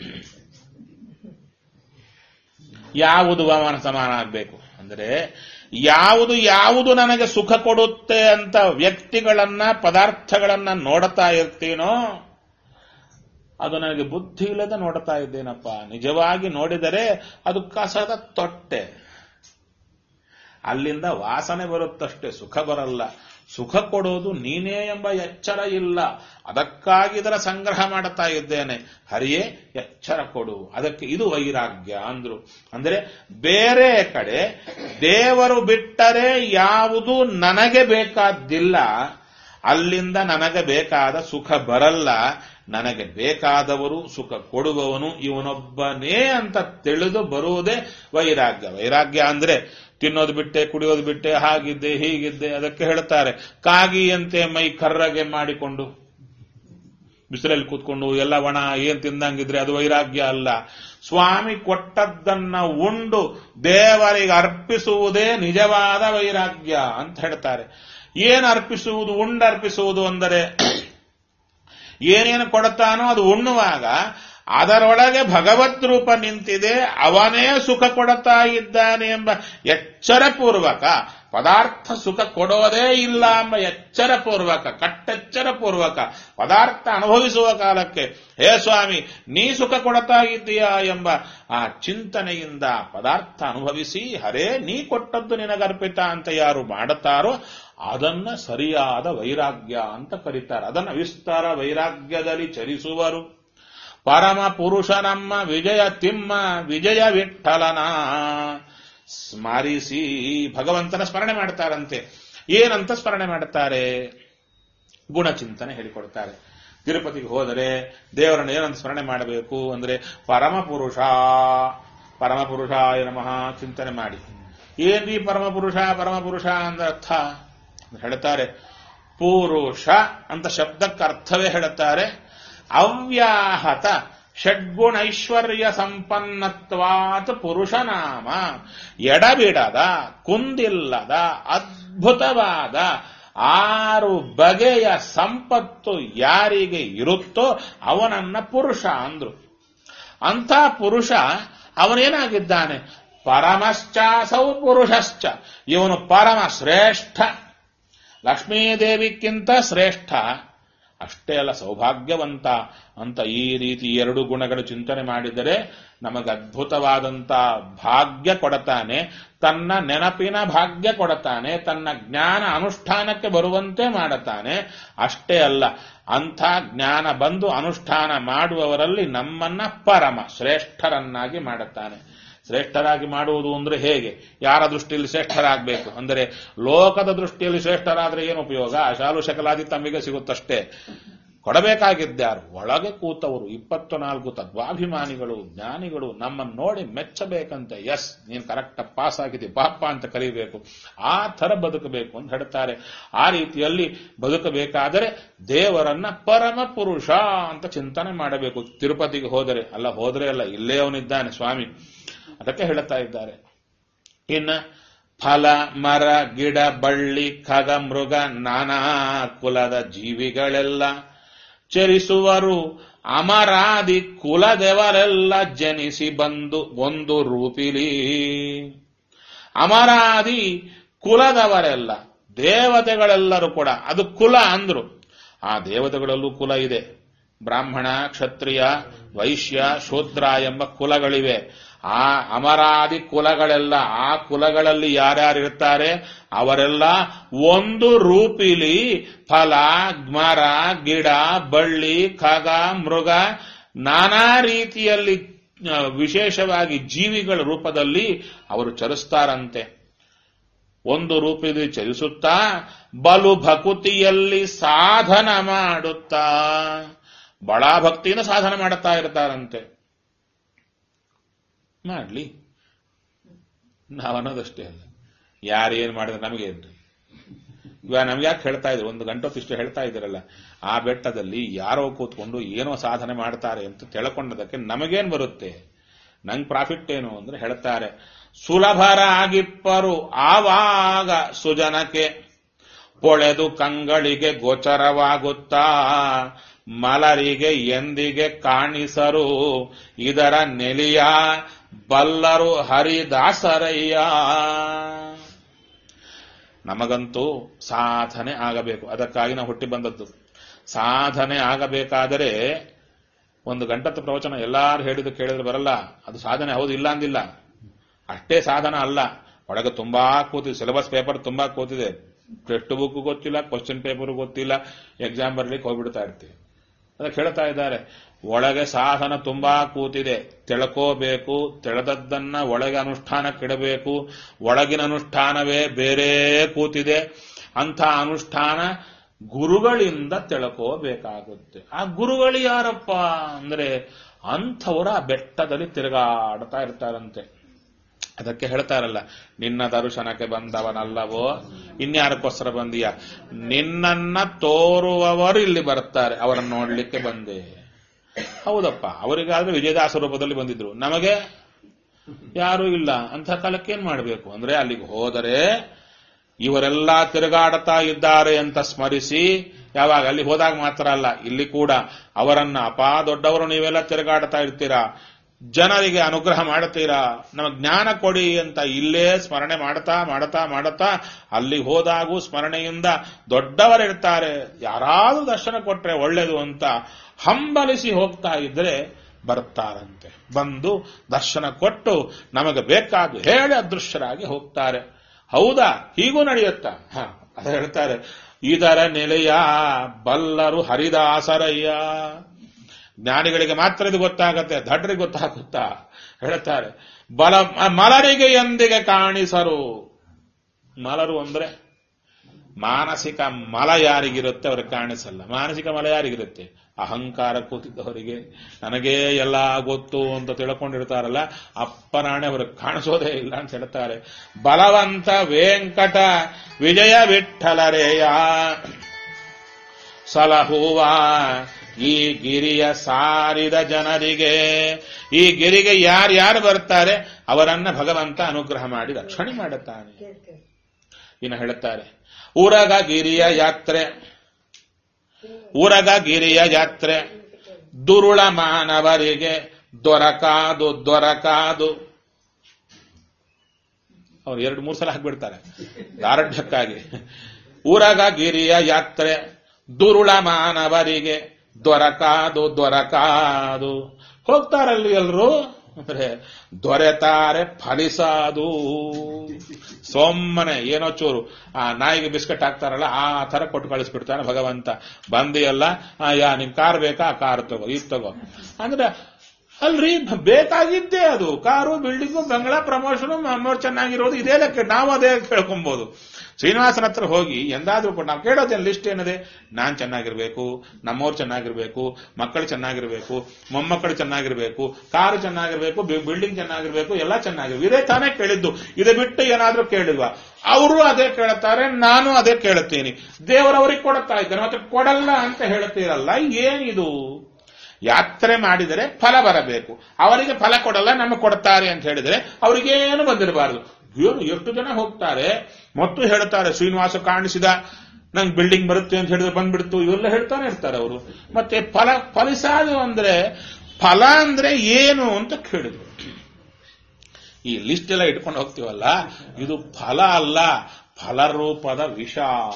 ಯಾವುದು ವಮನ ಸಮಾನ ಆಗಬೇಕು ಅಂದ್ರೆ ಯಾವುದು ಯಾವುದು ನನಗೆ ಸುಖ ಕೊಡುತ್ತೆ ಅಂತ ವ್ಯಕ್ತಿಗಳನ್ನ ಪದಾರ್ಥಗಳನ್ನ ನೋಡ್ತಾ ಇರ್ತೀನೋ ಅದು ನನಗೆ ಬುದ್ಧಿ ಇಲ್ಲದೆ ನೋಡ್ತಾ ಇದ್ದೇನಪ್ಪ ನಿಜವಾಗಿ ನೋಡಿದರೆ ಅದು ಕಸದ ತೊಟ್ಟೆ ಅಲ್ಲಿಂದ ವಾಸನೆ ಬರುತ್ತಷ್ಟೇ ಸುಖ ಬರಲ್ಲ ಸುಖ ಕೊಡೋದು ನೀನೇ ಎಂಬ ಎಚ್ಚರ ಇಲ್ಲ ಅದಕ್ಕಾಗಿ ಇದರ ಸಂಗ್ರಹ ಮಾಡುತ್ತಾ ಇದ್ದೇನೆ ಹರಿಯೇ ಎಚ್ಚರ ಕೊಡು ಅದಕ್ಕೆ ಇದು ವೈರಾಗ್ಯ ಅಂದ್ರು ಅಂದ್ರೆ ಬೇರೆ ಕಡೆ ದೇವರು ಬಿಟ್ಟರೆ ಯಾವುದು ನನಗೆ ಬೇಕಾದ್ದಿಲ್ಲ ಅಲ್ಲಿಂದ ನನಗೆ ಬೇಕಾದ ಸುಖ ಬರಲ್ಲ ನನಗೆ ಬೇಕಾದವರು ಸುಖ ಕೊಡುವವನು ಇವನೊಬ್ಬನೇ ಅಂತ ತಿಳಿದು ಬರುವುದೇ ವೈರಾಗ್ಯ ವೈರಾಗ್ಯ ಅಂದ್ರೆ ತಿನ್ನೋದು ಬಿಟ್ಟೆ ಕುಡಿಯೋದು ಬಿಟ್ಟೆ ಹಾಗಿದ್ದೆ ಹೀಗಿದ್ದೆ ಅದಕ್ಕೆ ಹೇಳ್ತಾರೆ ಕಾಗಿಯಂತೆ ಮೈ ಕರ್ರಗೆ ಮಾಡಿಕೊಂಡು ಬಿಸಿಲಲ್ಲಿ ಕೂತ್ಕೊಂಡು ಎಲ್ಲ ಒಣ ಏನ್ ತಿಂದಂಗಿದ್ರೆ ಅದು ವೈರಾಗ್ಯ ಅಲ್ಲ ಸ್ವಾಮಿ ಕೊಟ್ಟದ್ದನ್ನ ಉಂಡು ದೇವರಿಗೆ ಅರ್ಪಿಸುವುದೇ ನಿಜವಾದ ವೈರಾಗ್ಯ ಅಂತ ಹೇಳ್ತಾರೆ ಏನು ಅರ್ಪಿಸುವುದು ಉಂಡು ಅರ್ಪಿಸುವುದು ಅಂದರೆ ಏನೇನು ಕೊಡುತ್ತಾನೋ ಅದು ಉಣ್ಣುವಾಗ ಅದರೊಳಗೆ ಭಗವತ್ ರೂಪ ನಿಂತಿದೆ ಅವನೇ ಸುಖ ಕೊಡುತ್ತಾ ಇದ್ದಾನೆ ಎಂಬ ಎಚ್ಚರಪೂರ್ವಕ ಪದಾರ್ಥ ಸುಖ ಕೊಡೋದೇ ಇಲ್ಲ ಎಂಬ ಎಚ್ಚರಪೂರ್ವಕ ಕಟ್ಟೆಚ್ಚರಪೂರ್ವಕ ಪದಾರ್ಥ ಅನುಭವಿಸುವ ಕಾಲಕ್ಕೆ ಹೇ ಸ್ವಾಮಿ ನೀ ಸುಖ ಕೊಡುತ್ತಾ ಇದ್ದೀಯಾ ಎಂಬ ಆ ಚಿಂತನೆಯಿಂದ ಪದಾರ್ಥ ಅನುಭವಿಸಿ ಹರೇ ನೀ ಕೊಟ್ಟದ್ದು ನಿನಗರ್ಪಿತ ಅಂತ ಯಾರು ಮಾಡುತ್ತಾರೋ ಅದನ್ನ ಸರಿಯಾದ ವೈರಾಗ್ಯ ಅಂತ ಕರೀತಾರೆ ಅದನ್ನ ವಿಸ್ತಾರ ವೈರಾಗ್ಯದಲ್ಲಿ ಚರಿಸುವರು ಪರಮ ಪುರುಷ ನಮ್ಮ ವಿಜಯ ತಿಮ್ಮ ವಿಜಯ ವಿಠಲನ ಸ್ಮರಿಸಿ ಭಗವಂತನ ಸ್ಮರಣೆ ಮಾಡ್ತಾರಂತೆ ಏನಂತ ಸ್ಮರಣೆ ಮಾಡುತ್ತಾರೆ ಗುಣಚಿಂತನೆ ಹೇಳಿಕೊಡ್ತಾರೆ ತಿರುಪತಿಗೆ ಹೋದರೆ ದೇವರನ್ನು ಏನಂತ ಸ್ಮರಣೆ ಮಾಡಬೇಕು ಅಂದ್ರೆ ಪರಮ ಪುರುಷ ಪರಮ ಪುರುಷ ನಮಃ ಚಿಂತನೆ ಮಾಡಿ ಏನ್ರಿ ಪರಮ ಪುರುಷ ಪರಮ ಪುರುಷ ಅಂದ ಅರ್ಥ ಹೇಳ್ತಾರೆ ಪುರುಷ ಅಂತ ಶಬ್ದಕ್ಕೆ ಅರ್ಥವೇ ಹೇಳುತ್ತಾರೆ ಅವ್ಯಾಹತ ಷಡ್ಗುಣೈಶ್ವರ್ಯ ಸಂಪನ್ನತ್ವಾತ್ ಪುರುಷನಾಮ ಎಡಬಿಡದ ಕುಂದಿಲ್ಲದ ಅದ್ಭುತವಾದ ಆರು ಬಗೆಯ ಸಂಪತ್ತು ಯಾರಿಗೆ ಇರುತ್ತೋ ಅವನನ್ನ ಪುರುಷ ಅಂದ್ರು ಅಂಥ ಪುರುಷ ಅವನೇನಾಗಿದ್ದಾನೆ ಪರಮಶ್ಚಾಸೌ ಪುರುಷಶ್ಚ ಇವನು ಪರಮ ಶ್ರೇಷ್ಠ ಲಕ್ಷ್ಮೀದೇವಿಕ್ಕಿಂತ ಶ್ರೇಷ್ಠ ಅಷ್ಟೇ ಅಲ್ಲ ಸೌಭಾಗ್ಯವಂತ ಅಂತ ಈ ರೀತಿ ಎರಡು ಗುಣಗಳು ಚಿಂತನೆ ಮಾಡಿದರೆ ನಮಗೆ ಅದ್ಭುತವಾದಂತ ಭಾಗ್ಯ ಕೊಡತಾನೆ ತನ್ನ ನೆನಪಿನ ಭಾಗ್ಯ ಕೊಡತಾನೆ ತನ್ನ ಜ್ಞಾನ ಅನುಷ್ಠಾನಕ್ಕೆ ಬರುವಂತೆ ಮಾಡುತ್ತಾನೆ ಅಷ್ಟೇ ಅಲ್ಲ ಅಂಥ ಜ್ಞಾನ ಬಂದು ಅನುಷ್ಠಾನ ಮಾಡುವವರಲ್ಲಿ ನಮ್ಮನ್ನ ಪರಮ ಶ್ರೇಷ್ಠರನ್ನಾಗಿ ಮಾಡುತ್ತಾನೆ ಶ್ರೇಷ್ಠರಾಗಿ ಮಾಡುವುದು ಅಂದ್ರೆ ಹೇಗೆ ಯಾರ ದೃಷ್ಟಿಯಲ್ಲಿ ಶ್ರೇಷ್ಠರಾಗಬೇಕು ಅಂದರೆ ಲೋಕದ ದೃಷ್ಟಿಯಲ್ಲಿ ಶ್ರೇಷ್ಠರಾದ್ರೆ ಏನು ಉಪಯೋಗ ಶಾಲು ಶಕಲಾದಿ ತಮ್ಮಿಗೆ ಸಿಗುತ್ತಷ್ಟೇ ಕೊಡಬೇಕಾಗಿದ್ದಾರು ಒಳಗೆ ಕೂತವರು ಇಪ್ಪತ್ತು ನಾಲ್ಕು ತತ್ವಾಭಿಮಾನಿಗಳು ಜ್ಞಾನಿಗಳು ನಮ್ಮನ್ನು ನೋಡಿ ಮೆಚ್ಚಬೇಕಂತೆ ಎಸ್ ನೀನು ಕರೆಕ್ಟ್ ಪಾಸ್ ಆಗಿದೆ ಪಾಪ ಅಂತ ಕರೀಬೇಕು ಆ ಥರ ಬದುಕಬೇಕು ಅಂತ ಹೇಳ್ತಾರೆ ಆ ರೀತಿಯಲ್ಲಿ ಬದುಕಬೇಕಾದರೆ ದೇವರನ್ನ ಪರಮ ಪುರುಷ ಅಂತ ಚಿಂತನೆ ಮಾಡಬೇಕು ತಿರುಪತಿಗೆ ಹೋದರೆ ಅಲ್ಲ ಹೋದರೆ ಅಲ್ಲ ಇಲ್ಲೇ ಅವನಿದ್ದಾನೆ ಸ್ವಾಮಿ ಅದಕ್ಕೆ ಹೇಳುತ್ತಾ ಇದ್ದಾರೆ ಇನ್ನ ಫಲ ಮರ ಗಿಡ ಬಳ್ಳಿ ಖಗ ಮೃಗ ನಾನಾ ಕುಲದ ಜೀವಿಗಳೆಲ್ಲ ಚರಿಸುವರು ಅಮರಾದಿ ಕುಲದೆವರೆಲ್ಲ ಜನಿಸಿ ಬಂದು ಒಂದು ರೂಪಿಲಿ ಅಮರಾದಿ ಕುಲದವರೆಲ್ಲ ದೇವತೆಗಳೆಲ್ಲರೂ ಕೂಡ ಅದು ಕುಲ ಅಂದ್ರು ಆ ದೇವತೆಗಳಲ್ಲೂ ಕುಲ ಇದೆ ಬ್ರಾಹ್ಮಣ ಕ್ಷತ್ರಿಯ ವೈಶ್ಯ ಶೂದ್ರ ಎಂಬ ಕುಲಗಳಿವೆ ಆ ಅಮರಾದಿ ಕುಲಗಳೆಲ್ಲ ಆ ಕುಲಗಳಲ್ಲಿ ಯಾರ್ಯಾರು ಇರ್ತಾರೆ ಅವರೆಲ್ಲ ಒಂದು ರೂಪಿಲಿ ಫಲ ಮರ ಗಿಡ ಬಳ್ಳಿ ಖಗ ಮೃಗ ನಾನಾ ರೀತಿಯಲ್ಲಿ ಆ, ವಿಶೇಷವಾಗಿ ಜೀವಿಗಳ ರೂಪದಲ್ಲಿ ಅವರು ಚಲಿಸ್ತಾರಂತೆ ಒಂದು ರೂಪದಲ್ಲಿ ಚಲಿಸುತ್ತಾ ಬಲು ಭಕುತಿಯಲ್ಲಿ ಸಾಧನ ಮಾಡುತ್ತಾ ಬಹಳ ಭಕ್ತಿಯಿಂದ ಸಾಧನ ಮಾಡುತ್ತಾ ಇರ್ತಾರಂತೆ ಮಾಡ್ಲಿ ನಾವನ್ನೋದಷ್ಟೇ ಅಲ್ಲ ಯಾರೇನ್ ಮಾಡಿದ್ರೆ ನಮಗೇನ್ರಿ ಇವಾಗ ನಮ್ಗೆ ಯಾಕೆ ಹೇಳ್ತಾ ಇದ್ರು ಒಂದು ಗಂಟೆ ಹೊತ್ತು ಇಷ್ಟು ಹೇಳ್ತಾ ಇದ್ದೀರಲ್ಲ ಆ ಬೆಟ್ಟದಲ್ಲಿ ಯಾರೋ ಕೂತ್ಕೊಂಡು ಏನೋ ಸಾಧನೆ ಮಾಡ್ತಾರೆ ಅಂತ ತಿಳ್ಕೊಂಡದಕ್ಕೆ ನಮಗೇನ್ ಬರುತ್ತೆ ನಂಗ್ ಪ್ರಾಫಿಟ್ ಏನು ಅಂದ್ರೆ ಹೇಳ್ತಾರೆ ಸುಲಭರಾಗಿಪ್ಪರು ಆವಾಗ ಸುಜನಕ್ಕೆ ಪೊಳೆದು ಕಂಗಳಿಗೆ ಗೋಚರವಾಗುತ್ತಾ ಮಲರಿಗೆ ಎಂದಿಗೆ ಕಾಣಿಸರು ಇದರ ನೆಲಿಯ ಬಲ್ಲರು ಹರಿದಾಸರಯ್ಯ ನಮಗಂತೂ ಸಾಧನೆ ಆಗಬೇಕು ಅದಕ್ಕಾಗಿ ನಾವು ಹುಟ್ಟಿ ಬಂದದ್ದು ಸಾಧನೆ ಆಗಬೇಕಾದರೆ ಒಂದು ಗಂಟತ್ತು ಪ್ರವಚನ ಎಲ್ಲಾರು ಹೇಳಿದ್ದು ಕೇಳಿದ್ರೆ ಬರಲ್ಲ ಅದು ಸಾಧನೆ ಹೌದು ಇಲ್ಲ ಅಂದಿಲ್ಲ ಅಷ್ಟೇ ಸಾಧನ ಅಲ್ಲ ಒಳಗೆ ತುಂಬಾ ಕೂತಿದೆ ಸಿಲೆಬಸ್ ಪೇಪರ್ ತುಂಬಾ ಕೂತಿದೆ ಟೆಕ್ಸ್ಟ್ ಬುಕ್ ಗೊತ್ತಿಲ್ಲ ಕ್ವಶನ್ ಪೇಪರ್ ಗೊತ್ತಿಲ್ಲ ಎಕ್ಸಾಮ್ ಬರ್ಲಿಕ್ಕೆ ಹೋಗ್ಬಿಡ್ತಾ ಇರ್ತೀವಿ ಅದಕ್ಕೆ ಹೇಳ್ತಾ ಇದ್ದಾರೆ ಒಳಗೆ ಸಾಧನ ತುಂಬಾ ಕೂತಿದೆ ತಿಳ್ಕೋಬೇಕು ತಿಳಿದದ್ದನ್ನ ಒಳಗೆ ಅನುಷ್ಠಾನಕ್ಕಿಡಬೇಕು ಒಳಗಿನ ಅನುಷ್ಠಾನವೇ ಬೇರೆ ಕೂತಿದೆ ಅಂಥ ಅನುಷ್ಠಾನ ಗುರುಗಳಿಂದ ತಿಳ್ಕೋಬೇಕಾಗುತ್ತೆ ಆ ಗುರುಗಳು ಯಾರಪ್ಪ ಅಂದ್ರೆ ಅಂಥವರು ಆ ಬೆಟ್ಟದಲ್ಲಿ ತಿರುಗಾಡ್ತಾ ಇರ್ತಾರಂತೆ ಅದಕ್ಕೆ ಹೇಳ್ತಾರಲ್ಲ ನಿನ್ನ ದರ್ಶನಕ್ಕೆ ಬಂದವನಲ್ಲವೋ ಇನ್ಯಾರಕ್ಕೋಸ್ಕರ ಬಂದೀಯ ನಿನ್ನನ್ನ ತೋರುವವರು ಇಲ್ಲಿ ಬರ್ತಾರೆ ಅವರನ್ನು ನೋಡ್ಲಿಕ್ಕೆ ಬಂದೆ ಹೌದಪ್ಪ ಅವರಿಗಾದ್ರೆ ವಿಜಯದಾಸ ರೂಪದಲ್ಲಿ ಬಂದಿದ್ರು ನಮಗೆ ಯಾರೂ ಇಲ್ಲ ಅಂತ ಕಾಲಕ್ಕೆ ಏನ್ ಮಾಡಬೇಕು ಅಂದ್ರೆ ಅಲ್ಲಿಗೆ ಹೋದರೆ ಇವರೆಲ್ಲ ತಿರುಗಾಡ್ತಾ ಇದ್ದಾರೆ ಅಂತ ಸ್ಮರಿಸಿ ಯಾವಾಗ ಅಲ್ಲಿ ಹೋದಾಗ ಮಾತ್ರ ಅಲ್ಲ ಇಲ್ಲಿ ಕೂಡ ಅವರನ್ನ ಅಪಾ ದೊಡ್ಡವರು ನೀವೆಲ್ಲ ತಿರುಗಾಡ್ತಾ ಇರ್ತೀರಾ ಜನರಿಗೆ ಅನುಗ್ರಹ ಮಾಡ್ತೀರಾ ನಮಗೆ ಜ್ಞಾನ ಕೊಡಿ ಅಂತ ಇಲ್ಲೇ ಸ್ಮರಣೆ ಮಾಡ್ತಾ ಮಾಡ್ತಾ ಮಾಡ್ತಾ ಅಲ್ಲಿ ಹೋದಾಗೂ ಸ್ಮರಣೆಯಿಂದ ದೊಡ್ಡವರಿರ್ತಾರೆ ಯಾರಾದ್ರೂ ದರ್ಶನ ಕೊಟ್ರೆ ಒಳ್ಳೇದು ಅಂತ ಹಂಬಲಿಸಿ ಹೋಗ್ತಾ ಇದ್ರೆ ಬರ್ತಾರಂತೆ ಬಂದು ದರ್ಶನ ಕೊಟ್ಟು ನಮಗೆ ಬೇಕಾದ ಹೇಳಿ ಅದೃಶ್ಯರಾಗಿ ಹೋಗ್ತಾರೆ ಹೌದಾ ಹೀಗೂ ನಡೆಯುತ್ತಾ ಹ ಅದು ಹೇಳ್ತಾರೆ ಇದರ ನೆಲೆಯ ಬಲ್ಲರು ಹರಿದಾಸರಯ್ಯ ಜ್ಞಾನಿಗಳಿಗೆ ಮಾತ್ರ ಇದು ಗೊತ್ತಾಗತ್ತೆ ದಡ್ರಿಗೆ ಗೊತ್ತಾಗುತ್ತಾ ಹೇಳ್ತಾರೆ ಬಲ ಮಲರಿಗೆ ಎಂದಿಗೆ ಕಾಣಿಸರು ಮಲರು ಅಂದ್ರೆ ಮಾನಸಿಕ ಮಲ ಯಾರಿಗಿರುತ್ತೆ ಅವ್ರಿಗೆ ಕಾಣಿಸಲ್ಲ ಮಾನಸಿಕ ಮಲ ಯಾರಿಗಿರುತ್ತೆ ಅಹಂಕಾರ ಕೂತಿದ್ದವರಿಗೆ ನನಗೇ ಎಲ್ಲ ಗೊತ್ತು ಅಂತ ತಿಳ್ಕೊಂಡಿರ್ತಾರಲ್ಲ ಅಪ್ಪನಾಣೆ ಅವ್ರಿಗೆ ಕಾಣಿಸೋದೇ ಇಲ್ಲ ಅಂತ ಹೇಳ್ತಾರೆ ಬಲವಂತ ವೆಂಕಟ ವಿಜಯ ವಿಠಲರೇಯ ಸಲಹುವ ಈ ಗಿರಿಯ ಸಾರಿದ ಜನರಿಗೆ ಈ ಗಿರಿಗೆ ಯಾರ್ಯಾರು ಬರ್ತಾರೆ ಅವರನ್ನ ಭಗವಂತ ಅನುಗ್ರಹ ಮಾಡಿ ರಕ್ಷಣೆ ಮಾಡುತ್ತಾನೆ ಇನ್ನು ಹೇಳುತ್ತಾರೆ ಉರಗ ಗಿರಿಯ ಯಾತ್ರೆ ಉರಗ ಗಿರಿಯ ಯಾತ್ರೆ ದುರುಳ ಮಾನವರಿಗೆ ದೊರಕಾದು ದೊರಕಾದು ಅವ್ರು ಎರಡು ಮೂರು ಸಲ ಹಾಕ್ಬಿಡ್ತಾರೆ ದಾರಢ್ಯಕ್ಕಾಗಿ ಉರಗ ಗಿರಿಯ ಯಾತ್ರೆ ದುರುಳ ಮಾನವರಿಗೆ ದೊರಕಾದು ದೊರಕಾದು ಹೋಗ್ತಾರಲ್ಲಿ ಎಲ್ರು ಅಂದ್ರೆ ದೊರೆತಾರೆ ಫಲಿಸಾದು ಸೊಮ್ಮನೆ ಏನೋ ಚೂರು ಆ ನಾಯಿಗೆ ಬಿಸ್ಕೆಟ್ ಹಾಕ್ತಾರಲ್ಲ ಆ ತರ ಕೊಟ್ಟು ಕಳಿಸ್ಬಿಡ್ತಾನೆ ಭಗವಂತ ಬಂದಿಯಲ್ಲ ಆ, ಯಾ ನಿನ್ ಕಾರ್ ಬೇಕಾ ಆ ಕಾರ್ ತಗೋ ಇದು ತಗೋ ಅಂದ್ರೆ ಅಲ್ರಿ ಬೇಕಾಗಿದ್ದೇ ಅದು ಕಾರು ಬಿಲ್ಡಿಂಗು ಬಂಗ್ಲಾ ಪ್ರಮೋಷನ್ ನಮ್ಮವ್ರು ಚೆನ್ನಾಗಿರೋದು ಇದೇ ಲೆಕ್ಕ ನಾವು ಅದೇ ಕೇಳ್ಕೊಬಹುದು ಶ್ರೀನಿವಾಸನ ಹತ್ರ ಹೋಗಿ ಎಂದಾದ್ರೂ ಕೂಡ ನಾವು ಕೇಳೋದೇನು ಲಿಸ್ಟ್ ಏನಿದೆ ನಾನ್ ಚೆನ್ನಾಗಿರ್ಬೇಕು ನಮ್ಮವ್ರು ಚೆನ್ನಾಗಿರ್ಬೇಕು ಮಕ್ಕಳು ಚೆನ್ನಾಗಿರ್ಬೇಕು ಮೊಮ್ಮಕ್ಕಳು ಚೆನ್ನಾಗಿರ್ಬೇಕು ಕಾರು ಚೆನ್ನಾಗಿರ್ಬೇಕು ಬಿಲ್ಡಿಂಗ್ ಚೆನ್ನಾಗಿರ್ಬೇಕು ಎಲ್ಲ ಚೆನ್ನಾಗಿರ್ಬೇಕು ಇದೇ ತಾನೇ ಕೇಳಿದ್ದು ಇದೇ ಬಿಟ್ಟು ಏನಾದ್ರೂ ಕೇಳಿಲ್ವಾ ಅವರು ಅದೇ ಕೇಳುತ್ತಾರೆ ನಾನು ಅದೇ ಕೇಳುತ್ತೀನಿ ದೇವರವರಿಗೆ ಕೊಡುತ್ತಾ ಇದ್ದಾರೆ ಮತ್ತೆ ಕೊಡಲ್ಲ ಅಂತ ಹೇಳ್ತೀರಲ್ಲ ಏನಿದು ಯಾತ್ರೆ ಮಾಡಿದರೆ ಫಲ ಬರಬೇಕು ಅವರಿಗೆ ಫಲ ಕೊಡಲ್ಲ ನಮಗೆ ಕೊಡ್ತಾರೆ ಅಂತ ಹೇಳಿದರೆ ಅವರಿಗೇನು ಬಂದಿರಬಾರದು ಏನು ಎಷ್ಟು ಜನ ಹೋಗ್ತಾರೆ ಮತ್ತು ಹೇಳ್ತಾರೆ ಶ್ರೀನಿವಾಸ ಕಾಣಿಸಿದ ನಂಗೆ ಬಿಲ್ಡಿಂಗ್ ಬರುತ್ತೆ ಅಂತ ಹೇಳಿದ್ರೆ ಬಂದ್ಬಿಡ್ತು ಇವೆಲ್ಲ ಹೇಳ್ತಾನೆ ಇರ್ತಾರೆ ಅವರು ಮತ್ತೆ ಫಲ ಫಲಿಸಾದು ಅಂದ್ರೆ ಫಲ ಅಂದ್ರೆ ಏನು ಅಂತ ಕೇಳಿದ್ರು ಈ ಲಿಸ್ಟ್ ಎಲ್ಲ ಇಟ್ಕೊಂಡು ಹೋಗ್ತೀವಲ್ಲ ಇದು ಫಲ ಅಲ್ಲ ಫಲರೂಪದ ವಿಷ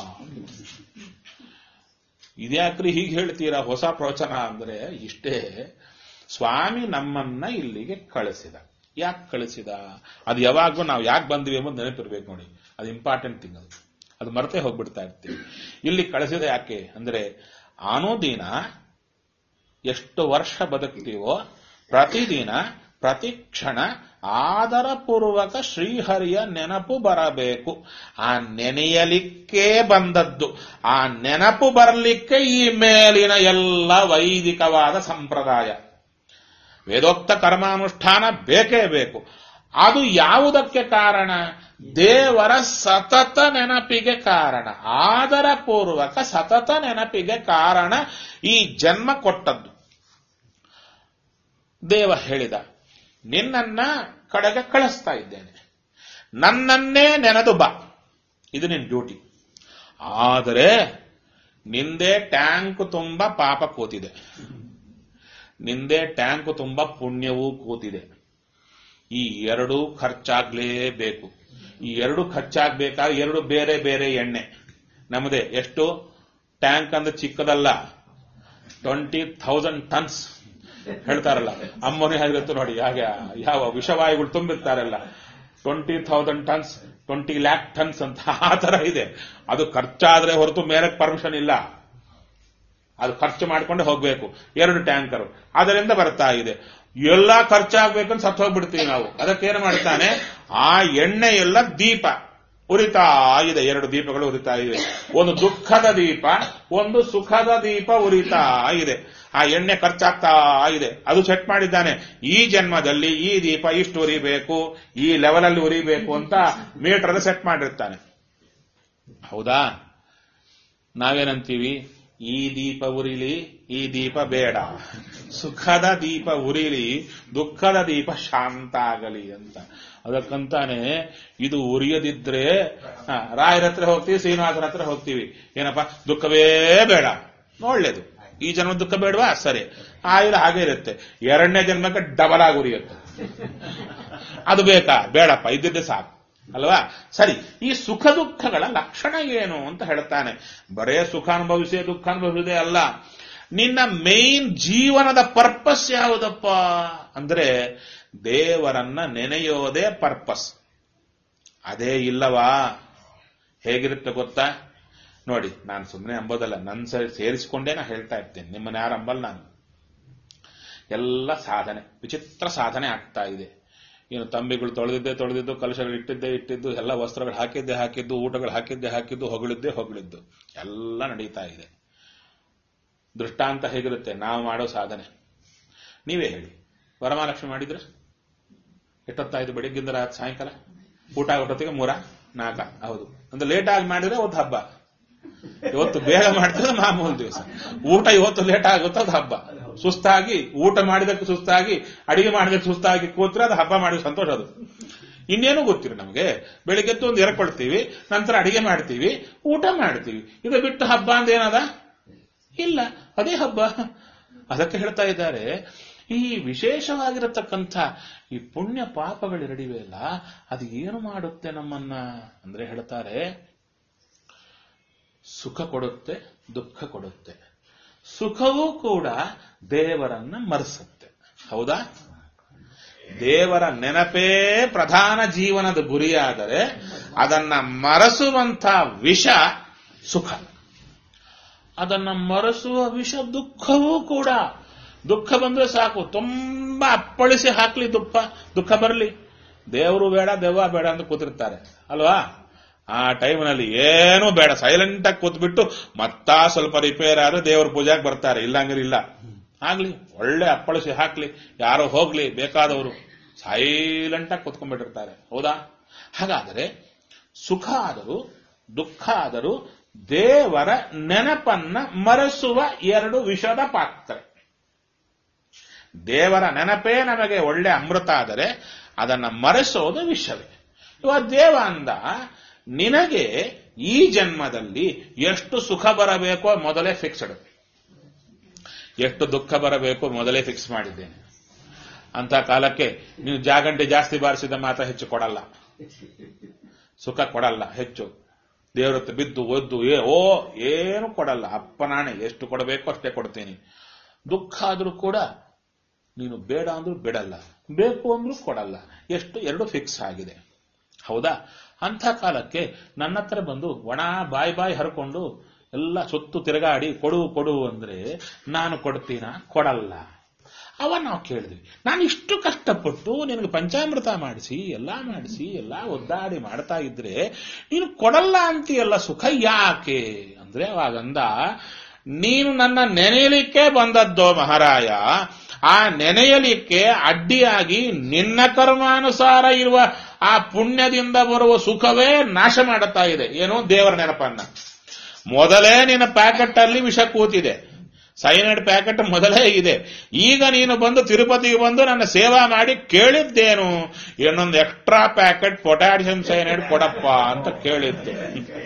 ಇದ್ಯಾಕ್ರಿ ಹೀಗೆ ಹೇಳ್ತೀರಾ ಹೊಸ ಪ್ರವಚನ ಅಂದ್ರೆ ಇಷ್ಟೇ ಸ್ವಾಮಿ ನಮ್ಮನ್ನ ಇಲ್ಲಿಗೆ ಕಳಿಸಿದ ಯಾಕೆ ಕಳಿಸಿದ ಅದು ಯಾವಾಗೂ ನಾವು ಯಾಕೆ ಬಂದ್ವಿ ಎಂಬುದು ನೆನಪಿರ್ಬೇಕು ನೋಡಿ ಅದು ಇಂಪಾರ್ಟೆಂಟ್ ಥಿಂಗ್ ಅದು ಅದು ಮರೆತೇ ಹೋಗ್ಬಿಡ್ತಾ ಇರ್ತೀವಿ ಇಲ್ಲಿ ಕಳಿಸಿದ ಯಾಕೆ ಅಂದ್ರೆ ಅನುದಿನ ಎಷ್ಟು ವರ್ಷ ಬದುಕ್ತೀವೋ ಪ್ರತಿದಿನ ಪ್ರತಿ ಕ್ಷಣ ಆದರಪೂರ್ವಕ ಶ್ರೀಹರಿಯ ನೆನಪು ಬರಬೇಕು ಆ ನೆನೆಯಲಿಕ್ಕೆ ಬಂದದ್ದು ಆ ನೆನಪು ಬರಲಿಕ್ಕೆ ಈ ಮೇಲಿನ ಎಲ್ಲ ವೈದಿಕವಾದ ಸಂಪ್ರದಾಯ ವೇದೋಕ್ತ ಕರ್ಮಾನುಷ್ಠಾನ ಬೇಕೇ ಬೇಕು ಅದು ಯಾವುದಕ್ಕೆ ಕಾರಣ ದೇವರ ಸತತ ನೆನಪಿಗೆ ಕಾರಣ ಆದರಪೂರ್ವಕ ಸತತ ನೆನಪಿಗೆ ಕಾರಣ ಈ ಜನ್ಮ ಕೊಟ್ಟದ್ದು ದೇವ ಹೇಳಿದ ನಿನ್ನನ್ನ ಕಡೆಗೆ ಕಳಿಸ್ತಾ ಇದ್ದೇನೆ ನನ್ನನ್ನೇ ನೆನೆದು ಬಾ ಇದು ನಿನ್ನ ಡ್ಯೂಟಿ ಆದರೆ ನಿಂದೇ ಟ್ಯಾಂಕ್ ತುಂಬ ಪಾಪ ಕೂತಿದೆ ನಿಂದೇ ಟ್ಯಾಂಕ್ ತುಂಬ ಪುಣ್ಯವೂ ಕೂತಿದೆ ಈ ಎರಡೂ ಖರ್ಚಾಗ್ಲೇಬೇಕು ಈ ಎರಡು ಖರ್ಚಾಗ್ಬೇಕಾದ್ರೆ ಎರಡು ಬೇರೆ ಬೇರೆ ಎಣ್ಣೆ ನಮ್ಮದೇ ಎಷ್ಟು ಟ್ಯಾಂಕ್ ಅಂದ್ರೆ ಚಿಕ್ಕದಲ್ಲ ಟ್ವೆಂಟಿ ಥೌಸಂಡ್ ಟನ್ಸ್ ಹೇಳ್ತಾರಲ್ಲ ಅಮ್ಮನೇ ಆಗಿರುತ್ತೆ ನೋಡಿ ಹಾಗೆ ಯಾವ ವಿಷವಾಯುಗಳು ತುಂಬಿರ್ತಾರಲ್ಲ twenty thousand tons twenty lakh tons ಅಂತ ಆ ತರ ಇದೆ ಅದು ಖರ್ಚಾದ್ರೆ ಹೊರತು ಮೇಲೆ ಪರ್ಮಿಷನ್ ಇಲ್ಲ ಅದು ಖರ್ಚು ಮಾಡ್ಕೊಂಡು ಹೋಗ್ಬೇಕು ಎರಡು ಟ್ಯಾಂಕರ್ ಅದರಿಂದ ಬರ್ತಾ ಇದೆ ಎಲ್ಲ ಖರ್ಚಾಗ್ಬೇಕಂತ ಸತ್ತು ಹೋಗ್ಬಿಡ್ತೀವಿ ನಾವು ಅದಕ್ಕೇನು ಮಾಡ್ತಾನೆ ಆ ಎಣ್ಣೆ ಎಲ್ಲ ದೀಪ ಉರಿತಾ ಇದೆ ಎರಡು ದೀಪಗಳು ಉರಿತಾ ಇವೆ ಒಂದು ದುಃಖದ ದೀಪ ಒಂದು ಸುಖದ ದೀಪ ಉರಿತಾ ಇದೆ ಆ ಎಣ್ಣೆ ಖರ್ಚಾಗ್ತಾ ಇದೆ ಅದು ಸೆಟ್ ಮಾಡಿದ್ದಾನೆ ಈ ಜನ್ಮದಲ್ಲಿ ಈ ದೀಪ ಇಷ್ಟು ಉರಿಬೇಕು ಈ ಲೆವೆಲ್ ಅಲ್ಲಿ ಉರಿಬೇಕು ಅಂತ ಮೀಟರ್ ಸೆಟ್ ಮಾಡಿರ್ತಾನೆ ಹೌದಾ ನಾವೇನಂತೀವಿ ಈ ದೀಪ ಉರಿಲಿ ಈ ದೀಪ ಬೇಡ ಸುಖದ ದೀಪ ಉರಿಲಿ ದುಃಖದ ದೀಪ ಶಾಂತ ಆಗಲಿ ಅಂತ ಅದಕ್ಕಂತಾನೆ ಇದು ಉರಿಯದಿದ್ರೆ ಹ, ರಾಯರ ಹತ್ರ ಹೋಗ್ತೀವಿ ಶ್ರೀನಿವಾಸರ ಹತ್ರ ಹೋಗ್ತೀವಿ ಏನಪ್ಪ ದುಃಖವೇ ಬೇಡ ಒಳ್ಳೇದು ಈ ಜನ್ಮ ದುಃಖ ಬೇಡವಾ ಸರಿ ಆಯುಧ ಹಾಗೆ ಇರುತ್ತೆ ಎರಡನೇ ಜನ್ಮಕ್ಕೆ ಡಬಲ್ ಆಗಿ ಉರಿಯುತ್ತೆ ಅದು ಬೇಕಾ ಬೇಡಪ್ಪ ಇದ್ದಿದ್ದೆ ಸಾಕು ಅಲ್ವಾ ಸರಿ ಈ ಸುಖ ದುಃಖಗಳ ಲಕ್ಷಣ ಏನು ಅಂತ ಹೇಳ್ತಾನೆ ಬರೇ ಸುಖ ಅನುಭವಿಸಿ ದುಃಖ ಅನುಭವಿಸಿದೆ ಅಲ್ಲ ನಿನ್ನ ಮೇನ್ ಜೀವನದ ಪರ್ಪಸ್ ಯಾವುದಪ್ಪ ಅಂದ್ರೆ ದೇವರನ್ನ ನೆನೆಯೋದೇ ಪರ್ಪಸ್ ಅದೇ ಇಲ್ಲವಾ ಹೇಗಿರುತ್ತೆ ಗೊತ್ತಾ ನೋಡಿ ನಾನು ಸುಮ್ಮನೆ ಅಂಬೋದಲ್ಲ ನನ್ನ ಸರಿ ಸೇರಿಸಿಕೊಂಡೇ ನಾ ಹೇಳ್ತಾ ಇರ್ತೇನೆ ನಿಮ್ಮನ್ನ ಯಾರು ಅಂಬಲ್ಲ ನಾನು ಎಲ್ಲ ಸಾಧನೆ ವಿಚಿತ್ರ ಸಾಧನೆ ಆಗ್ತಾ ಇದೆ ಏನು ತಂಬಿಗಳು ತೊಳೆದಿದ್ದೆ ತೊಳೆದಿದ್ದು ಕಲಶಗಳು ಇಟ್ಟಿದ್ದೆ ಇಟ್ಟಿದ್ದು ಎಲ್ಲ ವಸ್ತ್ರಗಳು ಹಾಕಿದ್ದೆ ಹಾಕಿದ್ದು ಊಟಗಳು ಹಾಕಿದ್ದೆ ಹಾಕಿದ್ದು ಹೊಗಳಿದ್ದೆ ಹೊಗಳಿದ್ದು ಎಲ್ಲ ನಡೀತಾ ಇದೆ ದೃಷ್ಟಾಂತ ಹೇಗಿರುತ್ತೆ ನಾವು ಮಾಡೋ ಸಾಧನೆ ನೀವೇ ಹೇಳಿ ವರಮಹಾಲಕ್ಷ್ಮಿ ಮಾಡಿದ್ರೆ ಎಷ್ಟೊತ್ತಾಯ್ತು ಬೆಳಿಗ್ಗಿಂದ ರಾತ್ರಿ ಸಾಯಂಕಾಲ ಊಟ ಆಗೋಟೊತ್ತಿಗೆ ಮೂರ ನಾಲ್ಕ ಹೌದು ಅಂದ್ರೆ ಲೇಟ್ ಆಗಿ ಮಾಡಿದ್ರೆ ಒಂದು ಹಬ್ಬ ಇವತ್ತು ಬೇಗ ಮಾಡ್ತದೆ ಮಾಮೂಲು ದಿವಸ ಊಟ ಇವತ್ತು ಲೇಟ್ ಆಗುತ್ತೆ ಅದು ಹಬ್ಬ ಸುಸ್ತಾಗಿ ಊಟ ಮಾಡಿದಕ್ಕೆ ಸುಸ್ತಾಗಿ ಅಡಿಗೆ ಮಾಡಿದಕ್ಕೆ ಸುಸ್ತಾಗಿ ಕೂತ್ರೆ ಅದು ಹಬ್ಬ ಮಾಡಿದ ಸಂತೋಷ ಅದು ಇನ್ನೇನು ಗೊತ್ತಿರ ನಮಗೆ ಬೆಳಿಗ್ಗೆದ್ದು ಒಂದು ಎರಕೊಳ್ತೀವಿ ನಂತರ ಅಡಿಗೆ ಮಾಡ್ತೀವಿ ಊಟ ಮಾಡ್ತೀವಿ ಇದು ಬಿಟ್ಟು ಹಬ್ಬ ಅಂತ ಏನದ ಇಲ್ಲ ಅದೇ ಹಬ್ಬ ಅದಕ್ಕೆ ಹೇಳ್ತಾ ಇದ್ದಾರೆ ಈ ವಿಶೇಷವಾಗಿರತಕ್ಕಂಥ ಈ ಪುಣ್ಯ ಪಾಪಗಳಿರಡಿವೆ ಅಲ್ಲ ಅದು ಏನು ಮಾಡುತ್ತೆ ನಮ್ಮನ್ನ ಅಂದ್ರೆ ಹೇಳ್ತಾರೆ ಸುಖ ಕೊಡುತ್ತೆ ದುಃಖ ಕೊಡುತ್ತೆ ಸುಖವೂ ಕೂಡ ದೇವರನ್ನ ಮರೆಸುತ್ತೆ ಹೌದಾ ದೇವರ ನೆನಪೇ ಪ್ರಧಾನ ಜೀವನದ ಗುರಿಯಾದರೆ ಅದನ್ನ ಮರೆಸುವಂತ ವಿಷ ಸುಖ ಅದನ್ನ ಮರೆಸುವ ವಿಷ ದುಃಖವೂ ಕೂಡ ದುಃಖ ಬಂದ್ರೆ ಸಾಕು ತುಂಬಾ ಅಪ್ಪಳಿಸಿ ಹಾಕ್ಲಿ ದುಃಖ ದುಃಖ ಬರಲಿ ದೇವರು ಬೇಡ ದೆವ್ವ ಬೇಡ ಅಂತ ಕೂತಿರ್ತಾರೆ ಅಲ್ವಾ ಆ ಟೈಮ್ನಲ್ಲಿ ಏನೂ ಬೇಡ ಸೈಲೆಂಟ್ ಆಗಿ ಕೂತ್ಬಿಟ್ಟು ಮತ್ತಾ ಸ್ವಲ್ಪ ರಿಪೇರ್ ಆದ್ರೆ ದೇವ್ರ ಪೂಜೆಗೆ ಬರ್ತಾರೆ ಇಲ್ಲಂದ್ರೆ ಇಲ್ಲ ಆಗ್ಲಿ ಒಳ್ಳೆ ಅಪ್ಪಳಿಸಿ ಹಾಕ್ಲಿ ಯಾರೋ ಹೋಗ್ಲಿ ಬೇಕಾದವರು ಸೈಲೆಂಟ್ ಆಗಿ ಕೂತ್ಕೊಂಡ್ಬಿಟ್ಟಿರ್ತಾರೆ ಹೌದಾ ಹಾಗಾದರೆ ಸುಖ ಆದರೂ ದುಃಖ ಆದರೂ ದೇವರ ನೆನಪನ್ನ ಮರೆಸುವ ಎರಡು ವಿಷದ ಪಾತ್ರೆ ದೇವರ ನೆನಪೇ ನಮಗೆ ಒಳ್ಳೆ ಅಮೃತ ಆದರೆ ಅದನ್ನ ಮರೆಸೋದು ವಿಷವೇ ಇವಾಗ ದೇವ ಅಂದ ನಿನಗೆ ಈ ಜನ್ಮದಲ್ಲಿ ಎಷ್ಟು ಸುಖ ಬರಬೇಕೋ ಮೊದಲೇ ಫಿಕ್ಸ್ಡ್ ಎಷ್ಟು ದುಃಖ ಬರಬೇಕೋ ಮೊದಲೇ ಫಿಕ್ಸ್ ಮಾಡಿದ್ದೇನೆ ಅಂತ ಕಾಲಕ್ಕೆ ನೀವು ಜಾಗಂಟೆ ಜಾಸ್ತಿ ಬಾರಿಸಿದ ಮಾತ್ರ ಹೆಚ್ಚು ಕೊಡಲ್ಲ ಸುಖ ಕೊಡಲ್ಲ ಹೆಚ್ಚು ದೇವ್ರ ಹತ್ರ ಬಿದ್ದು ಒದ್ದು ಏ ಓ ಏನು ಕೊಡಲ್ಲ ಅಪ್ಪನಾಣೆ ಎಷ್ಟು ಕೊಡಬೇಕು ಅಷ್ಟೇ ಕೊಡ್ತೀನಿ ದುಃಖ ಆದ್ರೂ ಕೂಡ ನೀನು ಬೇಡ ಅಂದ್ರೂ ಬಿಡಲ್ಲ ಬೇಕು ಅಂದ್ರೂ ಕೊಡಲ್ಲ ಎಷ್ಟು ಎರಡು ಫಿಕ್ಸ್ ಆಗಿದೆ ಹೌದಾ ಅಂಥ ಕಾಲಕ್ಕೆ ನನ್ನ ಹತ್ರ ಬಂದು ಒಣ ಬಾಯಿ ಬಾಯಿ ಹರ್ಕೊಂಡು ಎಲ್ಲ ಸುತ್ತು ತಿರುಗಾಡಿ ಕೊಡು ಕೊಡು ಅಂದ್ರೆ ನಾನು ಕೊಡ್ತೀನ ಕೊಡಲ್ಲ ಅವ ನಾವು ಕೇಳಿದ್ವಿ ನಾನು ಇಷ್ಟು ಕಷ್ಟಪಟ್ಟು ನಿನಗೆ ಪಂಚಾಮೃತ ಮಾಡಿಸಿ ಎಲ್ಲ ಮಾಡಿಸಿ ಎಲ್ಲ ಒದ್ದಾಡಿ ಮಾಡ್ತಾ ಇದ್ರೆ ನೀನು ಕೊಡಲ್ಲ ಅಂತೀಯಲ್ಲ ಸುಖ ಯಾಕೆ ಅಂದ್ರೆ ಅವಾಗಂದ ನೀನು ನನ್ನ ನೆನೆಯಲಿಕ್ಕೆ ಬಂದದ್ದೋ ಮಹಾರಾಯ ಆ ನೆನೆಯಲಿಕ್ಕೆ ಅಡ್ಡಿಯಾಗಿ ನಿನ್ನ ಕರ್ಮಾನುಸಾರ ಇರುವ ಆ ಪುಣ್ಯದಿಂದ ಬರುವ ಸುಖವೇ ನಾಶ ಮಾಡುತ್ತಾ ಇದೆ ಏನು ದೇವರ ನೆನಪನ್ನ ಮೊದಲೇ ನಿನ್ನ ಪ್ಯಾಕೆಟ್ ಅಲ್ಲಿ ವಿಷ ಕೂತಿದೆ ಸೈನೈಡ್ ಪ್ಯಾಕೆಟ್ ಮೊದಲೇ ಇದೆ ಈಗ ನೀನು ಬಂದು ತಿರುಪತಿಗೆ ಬಂದು ನನ್ನ ಸೇವಾ ಮಾಡಿ ಕೇಳಿದ್ದೇನು ಇನ್ನೊಂದು ಎಕ್ಸ್ಟ್ರಾ ಪ್ಯಾಕೆಟ್ ಪೊಟ್ಯಾಸಿಯಂ ಸೈನೈಡ್ ಕೊಡಪ್ಪ ಅಂತ ಕೇಳಿದ್ದೆ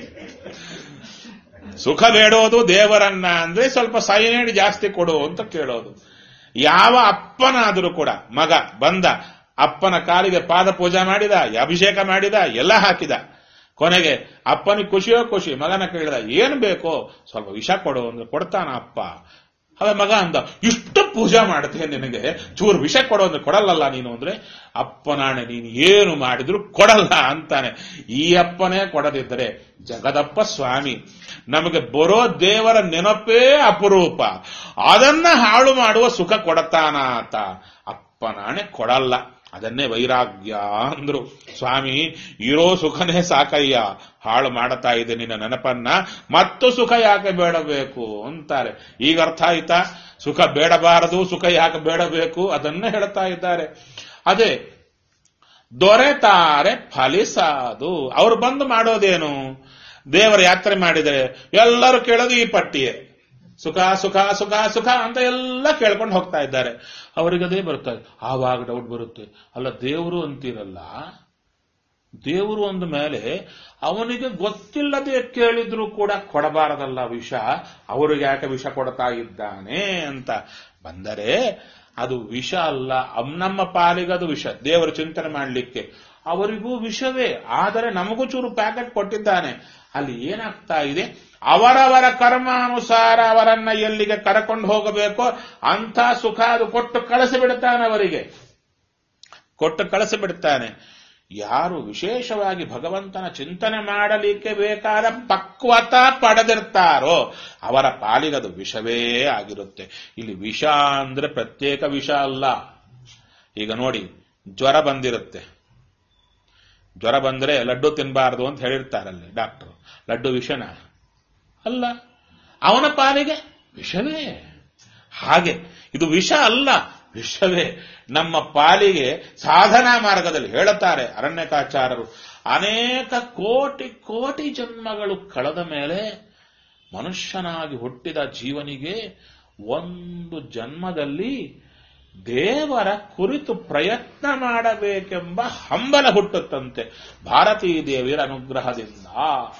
ಸುಖ ಬೇಡೋದು ದೇವರನ್ನ ಅಂದ್ರೆ ಸ್ವಲ್ಪ ಸೈನೈಡ್ ಜಾಸ್ತಿ ಕೊಡು ಅಂತ ಕೇಳೋದು ಯಾವ ಅಪ್ಪನಾದರೂ ಕೂಡ ಮಗ ಬಂದ ಅಪ್ಪನ ಕಾಲಿಗೆ ಪಾದ ಪೂಜೆ ಮಾಡಿದ ಅಭಿಷೇಕ ಮಾಡಿದ ಎಲ್ಲ ಹಾಕಿದ ಕೊನೆಗೆ ಅಪ್ಪನಿಗೆ ಖುಷಿಯೋ ಖುಷಿ ಮಗನ ಕೇಳಿದ ಏನ್ ಬೇಕೋ ಸ್ವಲ್ಪ ವಿಷ ಕೊಡು ಅಂದ್ರೆ ಕೊಡ್ತಾನ ಅಪ್ಪ ಅವ ಮಗ ಅಂದ ಇಷ್ಟು ಪೂಜೆ ಮಾಡ್ತೇನೆ ನಿನಗೆ ಚೂರು ವಿಷ ಕೊಡು ಅಂದ್ರೆ ಕೊಡಲ್ಲಲ್ಲ ನೀನು ಅಂದ್ರೆ ಅಪ್ಪನಾಣೆ ನೀನು ಏನು ಮಾಡಿದ್ರು ಕೊಡಲ್ಲ ಅಂತಾನೆ ಈ ಅಪ್ಪನೇ ಕೊಡದಿದ್ದರೆ ಜಗದಪ್ಪ ಸ್ವಾಮಿ ನಮಗೆ ಬರೋ ದೇವರ ನೆನಪೇ ಅಪರೂಪ ಅದನ್ನ ಹಾಳು ಮಾಡುವ ಸುಖ ಕೊಡತಾನ ಆತ ಅಪ್ಪನಾಣೆ ಕೊಡಲ್ಲ ಅದನ್ನೇ ವೈರಾಗ್ಯ ಅಂದ್ರು ಸ್ವಾಮಿ ಇರೋ ಸುಖನೇ ಸಾಕಯ್ಯ ಹಾಳು ಮಾಡತಾ ಇದೆ ನಿನ್ನ ನೆನಪನ್ನ ಮತ್ತು ಸುಖ ಯಾಕೆ ಬೇಡಬೇಕು ಅಂತಾರೆ ಈಗ ಅರ್ಥ ಆಯ್ತಾ ಸುಖ ಬೇಡಬಾರದು ಸುಖ ಯಾಕೆ ಬೇಡಬೇಕು ಅದನ್ನೇ ಹೇಳ್ತಾ ಇದ್ದಾರೆ ಅದೇ ದೊರೆತಾರೆ ಫಲಿಸಾದು ಅವ್ರು ಬಂದು ಮಾಡೋದೇನು ದೇವರ ಯಾತ್ರೆ ಮಾಡಿದರೆ ಎಲ್ಲರೂ ಕೇಳೋದು ಈ ಪಟ್ಟಿಯೇ ಸುಖ ಸುಖ ಸುಖ ಸುಖ ಅಂತ ಎಲ್ಲ ಕೇಳ್ಕೊಂಡು ಹೋಗ್ತಾ ಇದ್ದಾರೆ ಅವರಿಗದೇ ಬರುತ್ತದೆ ಆವಾಗ ಡೌಟ್ ಬರುತ್ತೆ ಅಲ್ಲ ದೇವರು ಅಂತೀರಲ್ಲ ದೇವರು ಅಂದ ಮೇಲೆ ಅವನಿಗೆ ಗೊತ್ತಿಲ್ಲದೆ ಕೇಳಿದ್ರು ಕೂಡ ಕೊಡಬಾರದಲ್ಲ ವಿಷ ಅವರಿಗೆ ಯಾಕೆ ವಿಷ ಕೊಡ್ತಾ ಇದ್ದಾನೆ ಅಂತ ಬಂದರೆ ಅದು ವಿಷ ಅಲ್ಲ ಅಮ್ ನಮ್ಮ ಪಾಲಿಗದು ವಿಷ ದೇವರು ಚಿಂತನೆ ಮಾಡಲಿಕ್ಕೆ ಅವರಿಗೂ ವಿಷವೇ ಆದರೆ ನಮಗೂ ಚೂರು ಪ್ಯಾಕೆಟ್ ಕೊಟ್ಟಿದ್ದಾನೆ ಅಲ್ಲಿ ಏನಾಗ್ತಾ ಇದೆ ಅವರವರ ಕರ್ಮಾನುಸಾರ ಅವರನ್ನ ಎಲ್ಲಿಗೆ ಕರಕೊಂಡು ಹೋಗಬೇಕೋ ಅಂಥ ಸುಖ ಅದು ಕೊಟ್ಟು ಕಳಿಸಿಬಿಡುತ್ತಾನೆ ಅವರಿಗೆ ಕೊಟ್ಟು ಕಳಿಸಿಬಿಡ್ತಾನೆ ಯಾರು ವಿಶೇಷವಾಗಿ ಭಗವಂತನ ಚಿಂತನೆ ಮಾಡಲಿಕ್ಕೆ ಬೇಕಾದ ಪಕ್ವತ ಪಡೆದಿರ್ತಾರೋ ಅವರ ಪಾಲಿಗದು ವಿಷವೇ ಆಗಿರುತ್ತೆ ಇಲ್ಲಿ ವಿಷ ಅಂದ್ರೆ ಪ್ರತ್ಯೇಕ ವಿಷ ಅಲ್ಲ ಈಗ ನೋಡಿ ಜ್ವರ ಬಂದಿರುತ್ತೆ ಜ್ವರ ಬಂದ್ರೆ ಲಡ್ಡು ತಿನ್ನಬಾರದು ಅಂತ ಹೇಳಿರ್ತಾರಲ್ಲಿ ಡಾಕ್ಟರ್ ಲಡ್ಡು ವಿಷನ ಅಲ್ಲ ಅವನ ಪಾಲಿಗೆ ವಿಷವೇ ಹಾಗೆ ಇದು ವಿಷ ಅಲ್ಲ ವಿಷವೇ ನಮ್ಮ ಪಾಲಿಗೆ ಸಾಧನಾ ಮಾರ್ಗದಲ್ಲಿ ಹೇಳುತ್ತಾರೆ ಅರಣ್ಯಕಾಚಾರರು ಅನೇಕ ಕೋಟಿ ಕೋಟಿ ಜನ್ಮಗಳು ಕಳೆದ ಮೇಲೆ ಮನುಷ್ಯನಾಗಿ ಹುಟ್ಟಿದ ಜೀವನಿಗೆ ಒಂದು ಜನ್ಮದಲ್ಲಿ ದೇವರ ಕುರಿತು ಪ್ರಯತ್ನ ಮಾಡಬೇಕೆಂಬ ಹಂಬಲ ಹುಟ್ಟುತ್ತಂತೆ ಭಾರತೀ ದೇವಿಯರ ಅನುಗ್ರಹದಿಂದ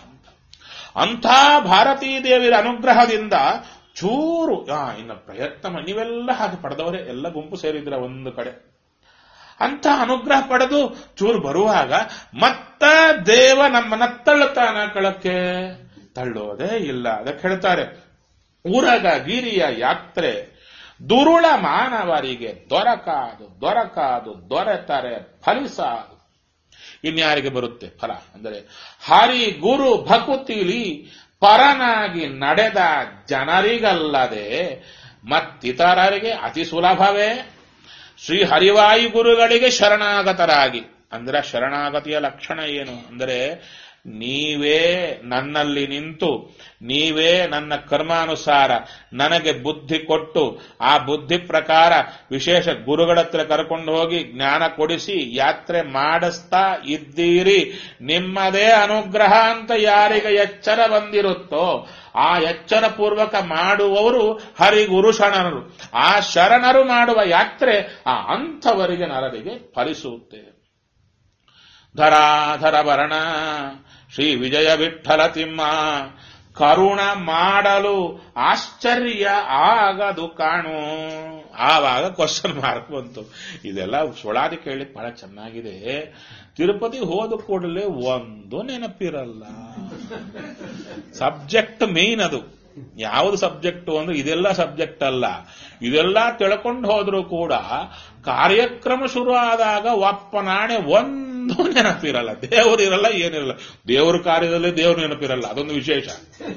ಅಂಥ ಭಾರತೀ ದೇವಿಯರ ಅನುಗ್ರಹದಿಂದ ಚೂರು ಆ, ಇನ್ನು ಪ್ರಯತ್ನ ಮಾಡಿ- ನೀವೆಲ್ಲ ಹಾಗೆ ಪಡೆದವರೇ ಎಲ್ಲ ಗುಂಪು ಸೇರಿದ್ರ ಒಂದು ಕಡೆ ಅಂತ ಅನುಗ್ರಹ ಪಡೆದು ಚೂರು ಬರುವಾಗ ಮತ್ತ ದೇವ ನಮ್ಮನ್ನ ತಳ್ಳುತ್ತಾನ ಕಳಕ್ಕೆ ತಳ್ಳೋದೇ ಇಲ್ಲ ಅದಕ್ಕೆ ಹೇಳ್ತಾರೆ ಉರಗ ಗಿರಿಯ ಯಾತ್ರೆ ದುರುಳ ಮಾನವರಿಗೆ ದೊರಕಾದು ದೊರಕಾದು ದೊರೆತರೆ ಫಲಿಸಾದು ಇನ್ಯಾರಿಗೆ ಬರುತ್ತೆ ಫಲ ಅಂದರೆ ಹರಿ ಗುರು ಭಕುತಿಲಿ ಪರನಾಗಿ ನಡೆದ ಜನರಿಗಲ್ಲದೆ ಮತ್ತಿತರರಿಗೆ ಅತಿ ಸುಲಭವೇ ಶ್ರೀ ಹರಿವಾಯು ಗುರುಗಳಿಗೆ ಶರಣಾಗತರಾಗಿ ಅಂದ್ರೆ ಶರಣಾಗತಿಯ ಲಕ್ಷಣ ಏನು ಅಂದರೆ ನೀವೇ ನನ್ನಲ್ಲಿ ನಿಂತು ನೀವೇ ನನ್ನ ಕರ್ಮಾನುಸಾರ ನನಗೆ ಬುದ್ಧಿ ಕೊಟ್ಟು ಆ ಬುದ್ಧಿ ಪ್ರಕಾರ ವಿಶೇಷ ಗುರುಗಳ ಹತ್ರ ಕರ್ಕೊಂಡು ಹೋಗಿ ಜ್ಞಾನ ಕೊಡಿಸಿ ಯಾತ್ರೆ ಮಾಡಿಸ್ತಾ ಇದ್ದೀರಿ ನಿಮ್ಮದೇ ಅನುಗ್ರಹ ಅಂತ ಯಾರಿಗೆ ಎಚ್ಚರ ಬಂದಿರುತ್ತೋ ಆ ಎಚ್ಚರ ಪೂರ್ವಕ ಮಾಡುವವರು ಹರಿಗುರು ಶರಣರು ಆ ಶರಣರು ಮಾಡುವ ಯಾತ್ರೆ ಆ ಅಂಥವರಿಗೆ ನರರಿಗೆ ಫಲಿಸುತ್ತೆ ಧರಾಧರ ಭರಣ ಶ್ರೀ ವಿಜಯ ವಿಠಲ ತಿಮ್ಮ ಕರುಣ ಮಾಡಲು ಆಶ್ಚರ್ಯ ಆಗದು ಕಾಣು ಆವಾಗ ಕ್ವಶನ್ ಮಾರ್ಕ್ ಬಂತು ಇದೆಲ್ಲ ಸುಳಾದಿ ಕೇಳಿ ಬಹಳ ಚೆನ್ನಾಗಿದೆ ತಿರುಪತಿ ಹೋದ ಕೂಡಲೇ ಒಂದು ನೆನಪಿರಲ್ಲ ಸಬ್ಜೆಕ್ಟ್ ಮೇನ್ ಅದು ಯಾವುದು ಸಬ್ಜೆಕ್ಟ್ ಅಂದ್ರೆ ಇದೆಲ್ಲ ಸಬ್ಜೆಕ್ಟ್ ಅಲ್ಲ ಇದೆಲ್ಲ ತಿಳ್ಕೊಂಡು ಹೋದ್ರೂ ಕೂಡ ಕಾರ್ಯಕ್ರಮ ಶುರು ಆದಾಗ ಒಪ್ಪನಾಣೆ ಒಂದು ನೆನಪಿರಲ್ಲ ದೇವರು ಇರಲ್ಲ ಏನಿರಲ್ಲ ದೇವರ ಕಾರ್ಯದಲ್ಲಿ ದೇವ್ರ ನೆನಪಿರಲ್ಲ ಅದೊಂದು ವಿಶೇಷ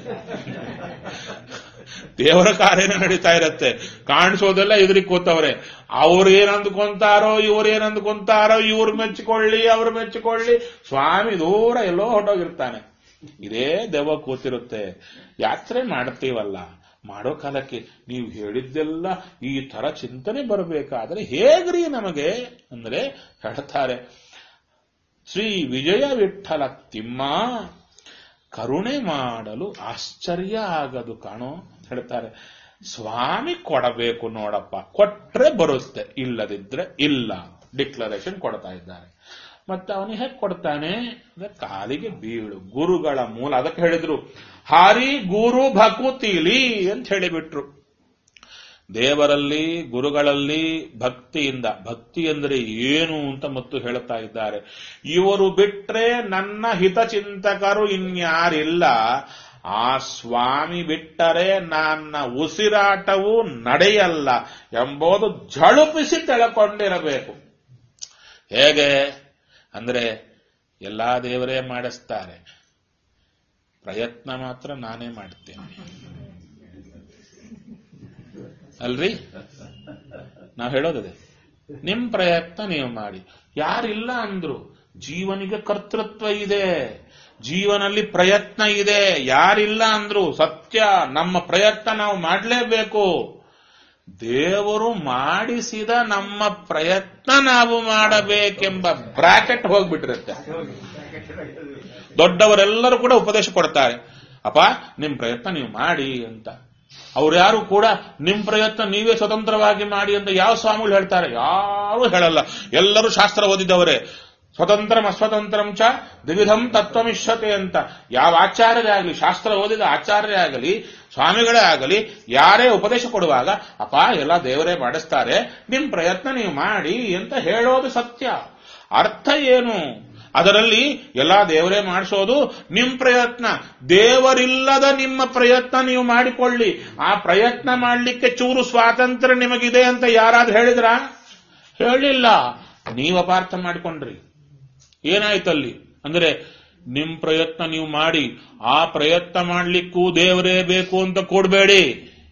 ದೇವರ ಕಾರ್ಯನೇ ನಡೀತಾ ಇರತ್ತೆ ಕಾಣಿಸೋದೆಲ್ಲ ಎದುರಿಗೆ ಕೂತವ್ರೆ ಅವ್ರು ಏನ್ ಅಂದ್ಕೊಂತಾರೋ ಇವ್ರು ಏನ್ ಅಂದ್ಕೊಂತಾರೋ ಇವ್ರು ಮೆಚ್ಚಿಕೊಳ್ಳಿ ಅವ್ರು ಮೆಚ್ಚಿಕೊಳ್ಳಿ ಸ್ವಾಮಿ ದೂರ ಎಲ್ಲೋ ಹೊಟ್ಟೋಗಿರ್ತಾನೆ ಇದೇ ದೆವ್ವ ಕೂತಿರುತ್ತೆ ಯಾತ್ರೆ ಮಾಡ್ತೀವಲ್ಲ ಮಾಡೋ ಕಾಲಕ್ಕೆ ನೀವು ಹೇಳಿದ್ದೆಲ್ಲ ಈ ತರ ಚಿಂತನೆ ಬರಬೇಕಾದ್ರೆ ಹೇಗ್ರಿ ನಮಗೆ ಅಂದ್ರೆ ಹೇಳ್ತಾರೆ ಶ್ರೀ ವಿಜಯ ವಿಠಲ ತಿಮ್ಮ ಕರುಣೆ ಮಾಡಲು ಆಶ್ಚರ್ಯ ಆಗದು ಕಾಣೋ ಅಂತ ಹೇಳ್ತಾರೆ ಸ್ವಾಮಿ ಕೊಡಬೇಕು ನೋಡಪ್ಪ ಕೊಟ್ರೆ ಬರುತ್ತೆ ಇಲ್ಲದಿದ್ರೆ ಇಲ್ಲ ಡಿಕ್ಲರೇಷನ್ ಕೊಡ್ತಾ ಇದ್ದಾರೆ ಮತ್ತೆ ಅವನು ಹೇಗೆ ಕೊಡ್ತಾನೆ ಅಂದ್ರೆ ಕಾಲಿಗೆ ಬೀಳು ಗುರುಗಳ ಮೂಲ ಅದಕ್ಕೆ ಹೇಳಿದ್ರು ಹಾರಿ ಗುರು ಭಕುತಿಲಿ ಅಂತ ಹೇಳಿಬಿಟ್ರು ದೇವರಲ್ಲಿ ಗುರುಗಳಲ್ಲಿ ಭಕ್ತಿಯಿಂದ ಭಕ್ತಿ ಅಂದರೆ ಏನು ಅಂತ ಮತ್ತು ಹೇಳುತ್ತಾ ಇದ್ದಾರೆ ಇವರು ಬಿಟ್ರೆ ನನ್ನ ಹಿತಚಿಂತಕರು ಇನ್ಯಾರಿಲ್ಲ ಆ ಸ್ವಾಮಿ ಬಿಟ್ಟರೆ ನನ್ನ ಉಸಿರಾಟವು ನಡೆಯಲ್ಲ ಎಂಬುದು ಝಳುಪಿಸಿ ತಿಳ್ಕೊಂಡಿರಬೇಕು ಹೇಗೆ ಅಂದ್ರೆ ಎಲ್ಲಾ ದೇವರೇ ಮಾಡಿಸ್ತಾರೆ ಪ್ರಯತ್ನ ಮಾತ್ರ ನಾನೇ ಮಾಡ್ತೇನೆ ಅಲ್ರಿ ನಾವು ಹೇಳೋದಿದೆ ನಿಮ್ ಪ್ರಯತ್ನ ನೀವು ಮಾಡಿ ಯಾರಿಲ್ಲ ಅಂದ್ರು ಜೀವನಿಗೆ ಕರ್ತೃತ್ವ ಇದೆ ಜೀವನಲ್ಲಿ ಪ್ರಯತ್ನ ಇದೆ ಯಾರಿಲ್ಲ ಅಂದ್ರು ಸತ್ಯ ನಮ್ಮ ಪ್ರಯತ್ನ ನಾವು ಮಾಡಲೇಬೇಕು ದೇವರು ಮಾಡಿಸಿದ ನಮ್ಮ ಪ್ರಯತ್ನ ನಾವು ಮಾಡಬೇಕೆಂಬ ಬ್ರಾಕೆಟ್ ಹೋಗ್ಬಿಟ್ಟಿರುತ್ತೆ ದೊಡ್ಡವರೆಲ್ಲರೂ ಕೂಡ ಉಪದೇಶ ಕೊಡ್ತಾರೆ ಅಪ್ಪ ನಿಮ್ ಪ್ರಯತ್ನ ನೀವು ಮಾಡಿ ಅಂತ ಅವ್ರು ಯಾರು ಕೂಡ ನಿಮ್ ಪ್ರಯತ್ನ ನೀವೇ ಸ್ವತಂತ್ರವಾಗಿ ಮಾಡಿ ಅಂತ ಯಾವ ಸ್ವಾಮಿಗಳು ಹೇಳ್ತಾರೆ ಯಾರು ಹೇಳಲ್ಲ ಎಲ್ಲರೂ ಶಾಸ್ತ್ರ ಓದಿದವರೇ ಸ್ವತಂತ್ರಂ ಅಸ್ವತಂತ್ರಂ ಚ ದ್ವಿಧಂ ತತ್ವಮಿಷ್ಯತೆ ಅಂತ ಯಾವ ಆಚಾರ್ಯರೇ ಆಗಲಿ ಶಾಸ್ತ್ರ ಓದಿದ ಆಚಾರ್ಯರೇ ಆಗಲಿ ಸ್ವಾಮಿಗಳೇ ಆಗಲಿ ಯಾರೇ ಉಪದೇಶ ಕೊಡುವಾಗ ಅಪ್ಪ ಎಲ್ಲ ದೇವರೇ ಮಾಡಿಸ್ತಾರೆ ನಿಮ್ ಪ್ರಯತ್ನ ನೀವು ಮಾಡಿ ಅಂತ ಹೇಳೋದು ಸತ್ಯ ಅರ್ಥ ಏನು ಅದರಲ್ಲಿ ಎಲ್ಲಾ ದೇವರೇ ಮಾಡಿಸೋದು ನಿಮ್ ಪ್ರಯತ್ನ ದೇವರಿಲ್ಲದ ನಿಮ್ಮ ಪ್ರಯತ್ನ ನೀವು ಮಾಡಿಕೊಳ್ಳಿ ಆ ಪ್ರಯತ್ನ ಮಾಡಲಿಕ್ಕೆ ಚೂರು ಸ್ವಾತಂತ್ರ್ಯ ನಿಮಗಿದೆ ಅಂತ ಯಾರಾದ್ರೂ ಹೇಳಿದ್ರ ಹೇಳಿಲ್ಲ ನೀವು ಅಪಾರ್ಥ ಮಾಡಿಕೊಂಡ್ರಿ ಏನಾಯ್ತಲ್ಲಿ ಅಂದ್ರೆ ನಿಮ್ ಪ್ರಯತ್ನ ನೀವು ಮಾಡಿ ಆ ಪ್ರಯತ್ನ ಮಾಡ್ಲಿಕ್ಕೂ ದೇವರೇ ಬೇಕು ಅಂತ ಕೊಡ್ಬೇಡಿ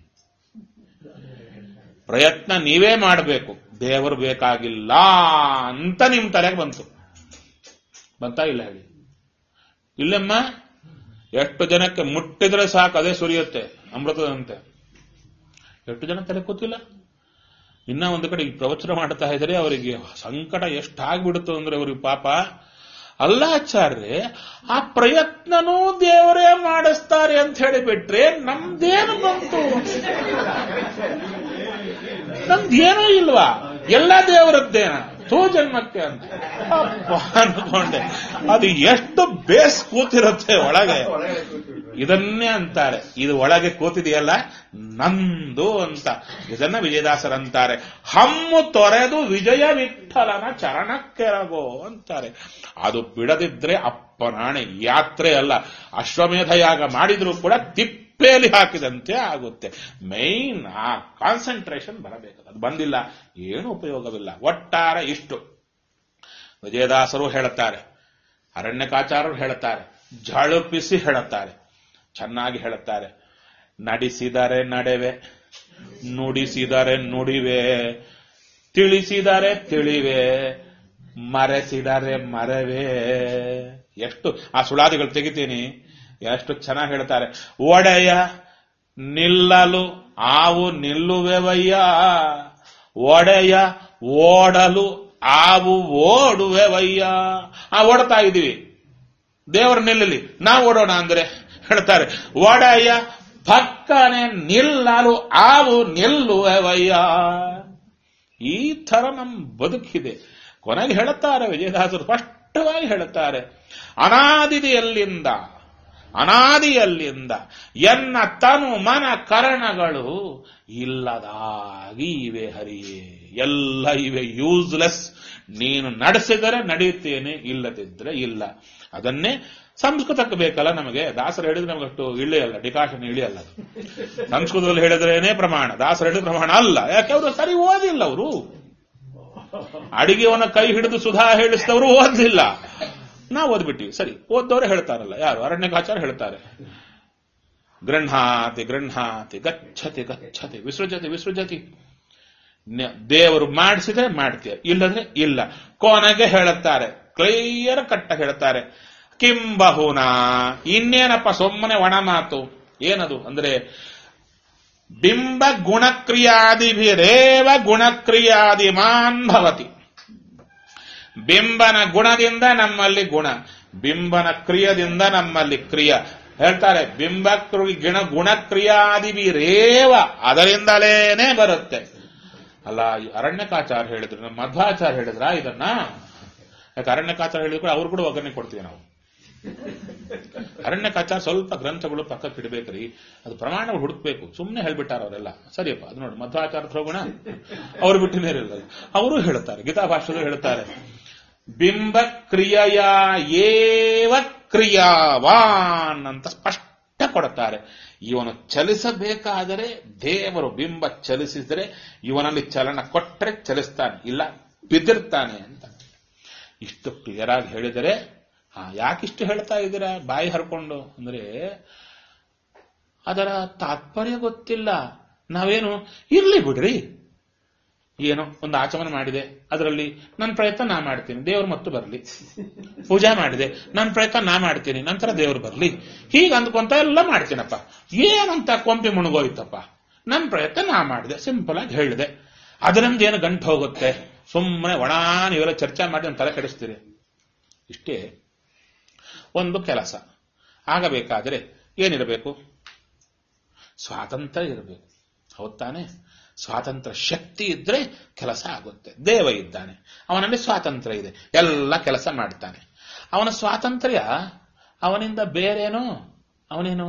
ಪ್ರಯತ್ನ ನೀವೇ ಮಾಡಬೇಕು ದೇವರು ಬೇಕಾಗಿಲ್ಲ ಅಂತ ನಿಮ್ ತಲೆಗೆ ಬಂತು ಬಂತಾ ಇಲ್ಲ ಹೇಳಿ ಇಲ್ಲಮ್ಮ ಎಷ್ಟು ಜನಕ್ಕೆ ಮುಟ್ಟಿದ್ರೆ ಸಾಕು ಅದೇ ಸುರಿಯುತ್ತೆ ಅಮೃತದಂತೆ ಎಷ್ಟು ಜನ ತಲೆ ಕೂತಿಲ್ಲ ಇನ್ನ ಒಂದು ಕಡೆ ಈ ಪ್ರವಚನ ಮಾಡ್ತಾ ಇದ್ರೆ ಅವರಿಗೆ ಸಂಕಟ ಎಷ್ಟಾಗ್ಬಿಡುತ್ತು ಅಂದ್ರೆ ಅವ್ರಿಗೆ ಪಾಪ ಅಲ್ಲ ಆಚಾರ್ಯ ಆ ಪ್ರಯತ್ನನೂ ದೇವರೇ ಮಾಡಿಸ್ತಾರೆ ಅಂತ ಹೇಳಿಬಿಟ್ರೆ ನಮ್ದೇನು ಬಂತು ನಮ್ದೇನೂ ಇಲ್ವಾ ಎಲ್ಲ ದೇವರದ್ದೇನ ತೋ ಜನ್ಮಕ್ಕೆ ಅಂತ ಅಪ್ಪ ಅನ್ಕೊಂಡೆ ಅದು ಎಷ್ಟು ಬೇಸ್ ಕೂತಿರುತ್ತೆ ಒಳಗೆ ಇದನ್ನೇ ಅಂತಾರೆ ಇದು ಒಳಗೆ ಕೂತಿದೆಯಲ್ಲ ನಂದು ಅಂತ ಇದನ್ನ ವಿಜಯದಾಸರಂತಾರೆ ಹಮ್ಮು ತೊರೆದು ವಿಜಯ ವಿಠಲನ ಚರಣಕ್ಕೆರಗೋ ಅಂತಾರೆ ಅದು ಬಿಡದಿದ್ರೆ ಅಪ್ಪನಾಣೆ ಯಾತ್ರೆ ಅಲ್ಲ ಅಶ್ವಮೇಧ ಯಾಗ ಮಾಡಿದ್ರೂ ಕೂಡ ತಿಪ್ಪೇಲಿ ಹಾಕಿದಂತೆ ಆಗುತ್ತೆ ಮೈನ್ ಆ ಕಾನ್ಸಂಟ್ರೇಷನ್ ಬರಬೇಕು ಅದು ಬಂದಿಲ್ಲ ಏನು ಉಪಯೋಗವಿಲ್ಲ ಒಟ್ಟಾರೆ ಇಷ್ಟು ವಿಜಯದಾಸರು ಹೇಳುತ್ತಾರೆ ಅರಣ್ಯಕಾಚಾರರು ಹೇಳುತ್ತಾರೆ ಝಳುಪಿಸಿ ಹೇಳುತ್ತಾರೆ ಚೆನ್ನಾಗಿ ಹೇಳುತ್ತಾರೆ ನಡೆಸಿದರೆ ನಡೆವೆ ನುಡಿಸಿದರೆ ನುಡಿವೆ ತಿಳಿಸಿದರೆ ತಿಳಿವೆ ಮರೆಸಿದರೆ ಮರವೇ ಎಷ್ಟು ಆ ಸುಳಾದಿಗಳು ತೆಗಿತೀನಿ ಎಷ್ಟು ಚೆನ್ನಾಗಿ ಹೇಳ್ತಾರೆ ಒಡೆಯ ನಿಲ್ಲಲು ಆವು ನಿಲ್ಲುವೆವಯ್ಯ ಒಡೆಯ ಓಡಲು ಆವು ಓಡುವೆವಯ್ಯ ಆ ಓಡ್ತಾ ಇದೀವಿ ದೇವರು ನಿಲ್ಲಲಿ ನಾವು ಓಡೋಣ ಅಂದ್ರೆ ಹೇಳ್ತಾರೆ ಒಡೆಯ ಪಕ್ಕನೆ ನಿಲ್ಲಲು ಆವು ನಿಲ್ಲುವೆವಯ್ಯ ಈ ತರ ನಮ್ ಬದುಕಿದೆ ಕೊನೆಗೆ ಹೇಳುತ್ತಾರೆ ವಿಜಯದಾಸರು ಸ್ಪಷ್ಟವಾಗಿ ಹೇಳುತ್ತಾರೆ ಅನಾದಿದೆಯಲ್ಲಿಂದ ಅನಾದಿಯಲ್ಲಿಂದ ಎನ್ನ ತನು ಮನ ಕರಣಗಳು ಇಲ್ಲದಾಗಿ ಇವೆ ಹರಿಯೇ ಎಲ್ಲ ಇವೆ ಯೂಸ್ಲೆಸ್ ನೀನು ನಡೆಸಿದರೆ ನಡೆಯುತ್ತೇನೆ ಇಲ್ಲದಿದ್ರೆ ಇಲ್ಲ ಅದನ್ನೇ ಸಂಸ್ಕೃತಕ್ಕೆ ಬೇಕಲ್ಲ ನಮಗೆ ದಾಸರು ಹೇಳಿದ್ರೆ ನಮಗಷ್ಟು ಇಳಿಯಲ್ಲ ಡಿಕಾಷನ್ ಇಳಿಯಲ್ಲ ಅದು ಸಂಸ್ಕೃತದಲ್ಲಿ ಹೇಳಿದ್ರೇನೆ ಪ್ರಮಾಣ ದಾಸರು ಹೇಳಿದ ಪ್ರಮಾಣ ಅಲ್ಲ ಯಾಕೆ ಅವರು ಸರಿ ಓದಿಲ್ಲ ಅವರು ಅಡಿಗೆವನ ಕೈ ಹಿಡಿದು ಸುಧಾ ಹೇಳಿಸಿದವರು ಓದ್ಲಿಲ್ಲ ನಾವು ಓದ್ಬಿಟ್ಟಿವಿ ಸರಿ ಓದ್ದವರೇ ಹೇಳ್ತಾರಲ್ಲ ಯಾರು ಅರಣ್ಯಕಾಚಾರ ಹೇಳ್ತಾರೆ ಗೃಹಾತಿ ಗೃಹಾತಿ ಗಚ್ಚತಿ ಗಚ್ಚತಿ ವಿಸೃಜತಿ ವಿಸೃಜತಿ ನ- ದೇವರು ಮಾಡಿಸಿದ್ರೆ ಮಾಡ್ತೀಯ ಇಲ್ಲದ್ರೆ ಇಲ್ಲ ಕೊನೆಗೆ ಹೇಳುತ್ತಾರೆ ಕ್ಲಿಯರ್ ಕಟ್ಟ ಹೇಳ್ತಾರೆ ಕಿಂಬಹುನಾ ಇನ್ನೇನಪ್ಪ ಸುಮ್ಮನೆ ಒಣ ಮಾತು ಏನದು ಅಂದ್ರೆ ಬಿಂಬ ಗುಣಕ್ರಿಯಾದಿಭಿರೇವ ಗುಣಕ್ರಿಯಾದಿಮಾನ್ ಭವತಿ ಬಿಂಬನ ಗುಣದಿಂದ ನಮ್ಮಲ್ಲಿ ಗುಣ ಬಿಂಬನ ಕ್ರಿಯದಿಂದ ನಮ್ಮಲ್ಲಿ ಕ್ರಿಯ ಹೇಳ್ತಾರೆ ಬಿಂಬ ಕೃ- ಗಿಣ ಗುಣಕ್ರಿಯಾದಿಭಿರೇವ ಅದರಿಂದಲೇನೆ ಬರುತ್ತೆ ಅಲ್ಲ ಈ ಅರಣ್ಯಕಾಚಾರ ಹೇಳಿದ್ರು ನಮ್ಮ ಮಧ್ವಾಚಾರ ಹೇಳಿದ್ರ ಇದನ್ನ ಯಾಕೆ ಅರಣ್ಯಕಾಚಾರ ಹೇಳಿದ್ರು ಕೂಡ ಅವ್ರು ಕೂಡ ಒಗ್ಗರಣೆ ಕೊಡ್ತೀವಿ ನಾವು ಅರಣ್ಯಕಾಚಾರ ಸ್ವಲ್ಪ ಗ್ರಂಥಗಳು ಪಕ್ಕಕ್ಕೆ ಇಡಬೇಕ್ರಿ ಅದು ಪ್ರಮಾಣಗಳು ಹುಡುಕ್ಬೇಕು ಸುಮ್ಮನೆ ಹೇಳ್ಬಿಟ್ಟಾರ ಅವರೆಲ್ಲ ಸರಿಯಪ್ಪ ಅದು ನೋಡಿ ಮಧ್ವಾಚಾರ ಹೋಗೋಣ ಅವ್ರು ಬಿಟ್ಟಿನೇರಿಲ್ಲ ಅವರು ಹೇಳುತ್ತಾರೆ ಗೀತಾ ಭಾಷೆಗಳು ಹೇಳುತ್ತಾರೆ ಬಿಂಬ ಕ್ರಿಯೆಯ ಏವ ಕ್ರಿಯಾವಾನ್ ಅಂತ ಸ್ಪಷ್ಟ ಕೊಡುತ್ತಾರೆ ಇವನು ಚಲಿಸಬೇಕಾದರೆ ದೇವರು ಬಿಂಬ ಚಲಿಸಿದರೆ ಇವನಲ್ಲಿ ಚಲನ ಕೊಟ್ಟರೆ ಚಲಿಸ್ತಾನೆ ಇಲ್ಲ ಬಿದ್ದಿರ್ತಾನೆ ಅಂತ ಇಷ್ಟು ಕ್ಲಿಯರ್ ಆಗಿ ಹೇಳಿದರೆ ಹಾ ಯಾಕಿಷ್ಟು ಹೇಳ್ತಾ ಇದ್ದೀರಾ ಬಾಯಿ ಹರ್ಕೊಂಡು ಅಂದ್ರೆ ಅದರ ತಾತ್ಪರ್ಯ ಗೊತ್ತಿಲ್ಲ ನಾವೇನು ಇರ್ಲಿ ಬಿಡ್ರಿ ಏನೋ ಒಂದು ಆಚಮನ ಮಾಡಿದೆ ಅದರಲ್ಲಿ ನನ್ನ ಪ್ರಯತ್ನ ನಾ ಮಾಡ್ತೀನಿ ದೇವರು ಮತ್ತು ಬರಲಿ ಪೂಜೆ ಮಾಡಿದೆ ನನ್ನ ಪ್ರಯತ್ನ ನಾ ಮಾಡ್ತೀನಿ ನಂತರ ದೇವರು ಬರಲಿ ಹೀಗೆ ಅಂದ್ಕೊಂತ ಎಲ್ಲ ಮಾಡ್ತೀನಪ್ಪ ಏನಂತ ಕೊಂಪಿ ಮುಣಗೋಯ್ತಪ್ಪ ನನ್ನ ಪ್ರಯತ್ನ ನಾ ಮಾಡಿದೆ ಸಿಂಪಲ್ ಆಗಿ ಹೇಳಿದೆ ಅದರಿಂದ ಏನು ಗಂಟು ಹೋಗುತ್ತೆ ಸುಮ್ಮನೆ ಒಣ ನೀವೆಲ್ಲ ಚರ್ಚೆ ಮಾಡಿ ನನ್ನ ತಲೆ ಕೆಡಿಸ್ತೀರಿ ಇಷ್ಟೇ ಒಂದು ಕೆಲಸ ಆಗಬೇಕಾದರೆ ಏನಿರಬೇಕು ಸ್ವಾತಂತ್ರ್ಯ ಇರಬೇಕು ಹೌದ್ ತಾನೆ ಸ್ವಾತಂತ್ರ್ಯ ಶಕ್ತಿ ಇದ್ರೆ ಕೆಲಸ ಆಗುತ್ತೆ ದೇವ ಇದ್ದಾನೆ ಅವನಲ್ಲಿ ಸ್ವಾತಂತ್ರ್ಯ ಇದೆ ಎಲ್ಲ ಕೆಲಸ ಮಾಡ್ತಾನೆ ಅವನ ಸ್ವಾತಂತ್ರ್ಯ ಅವನಿಂದ ಬೇರೇನೋ ಅವನೇನು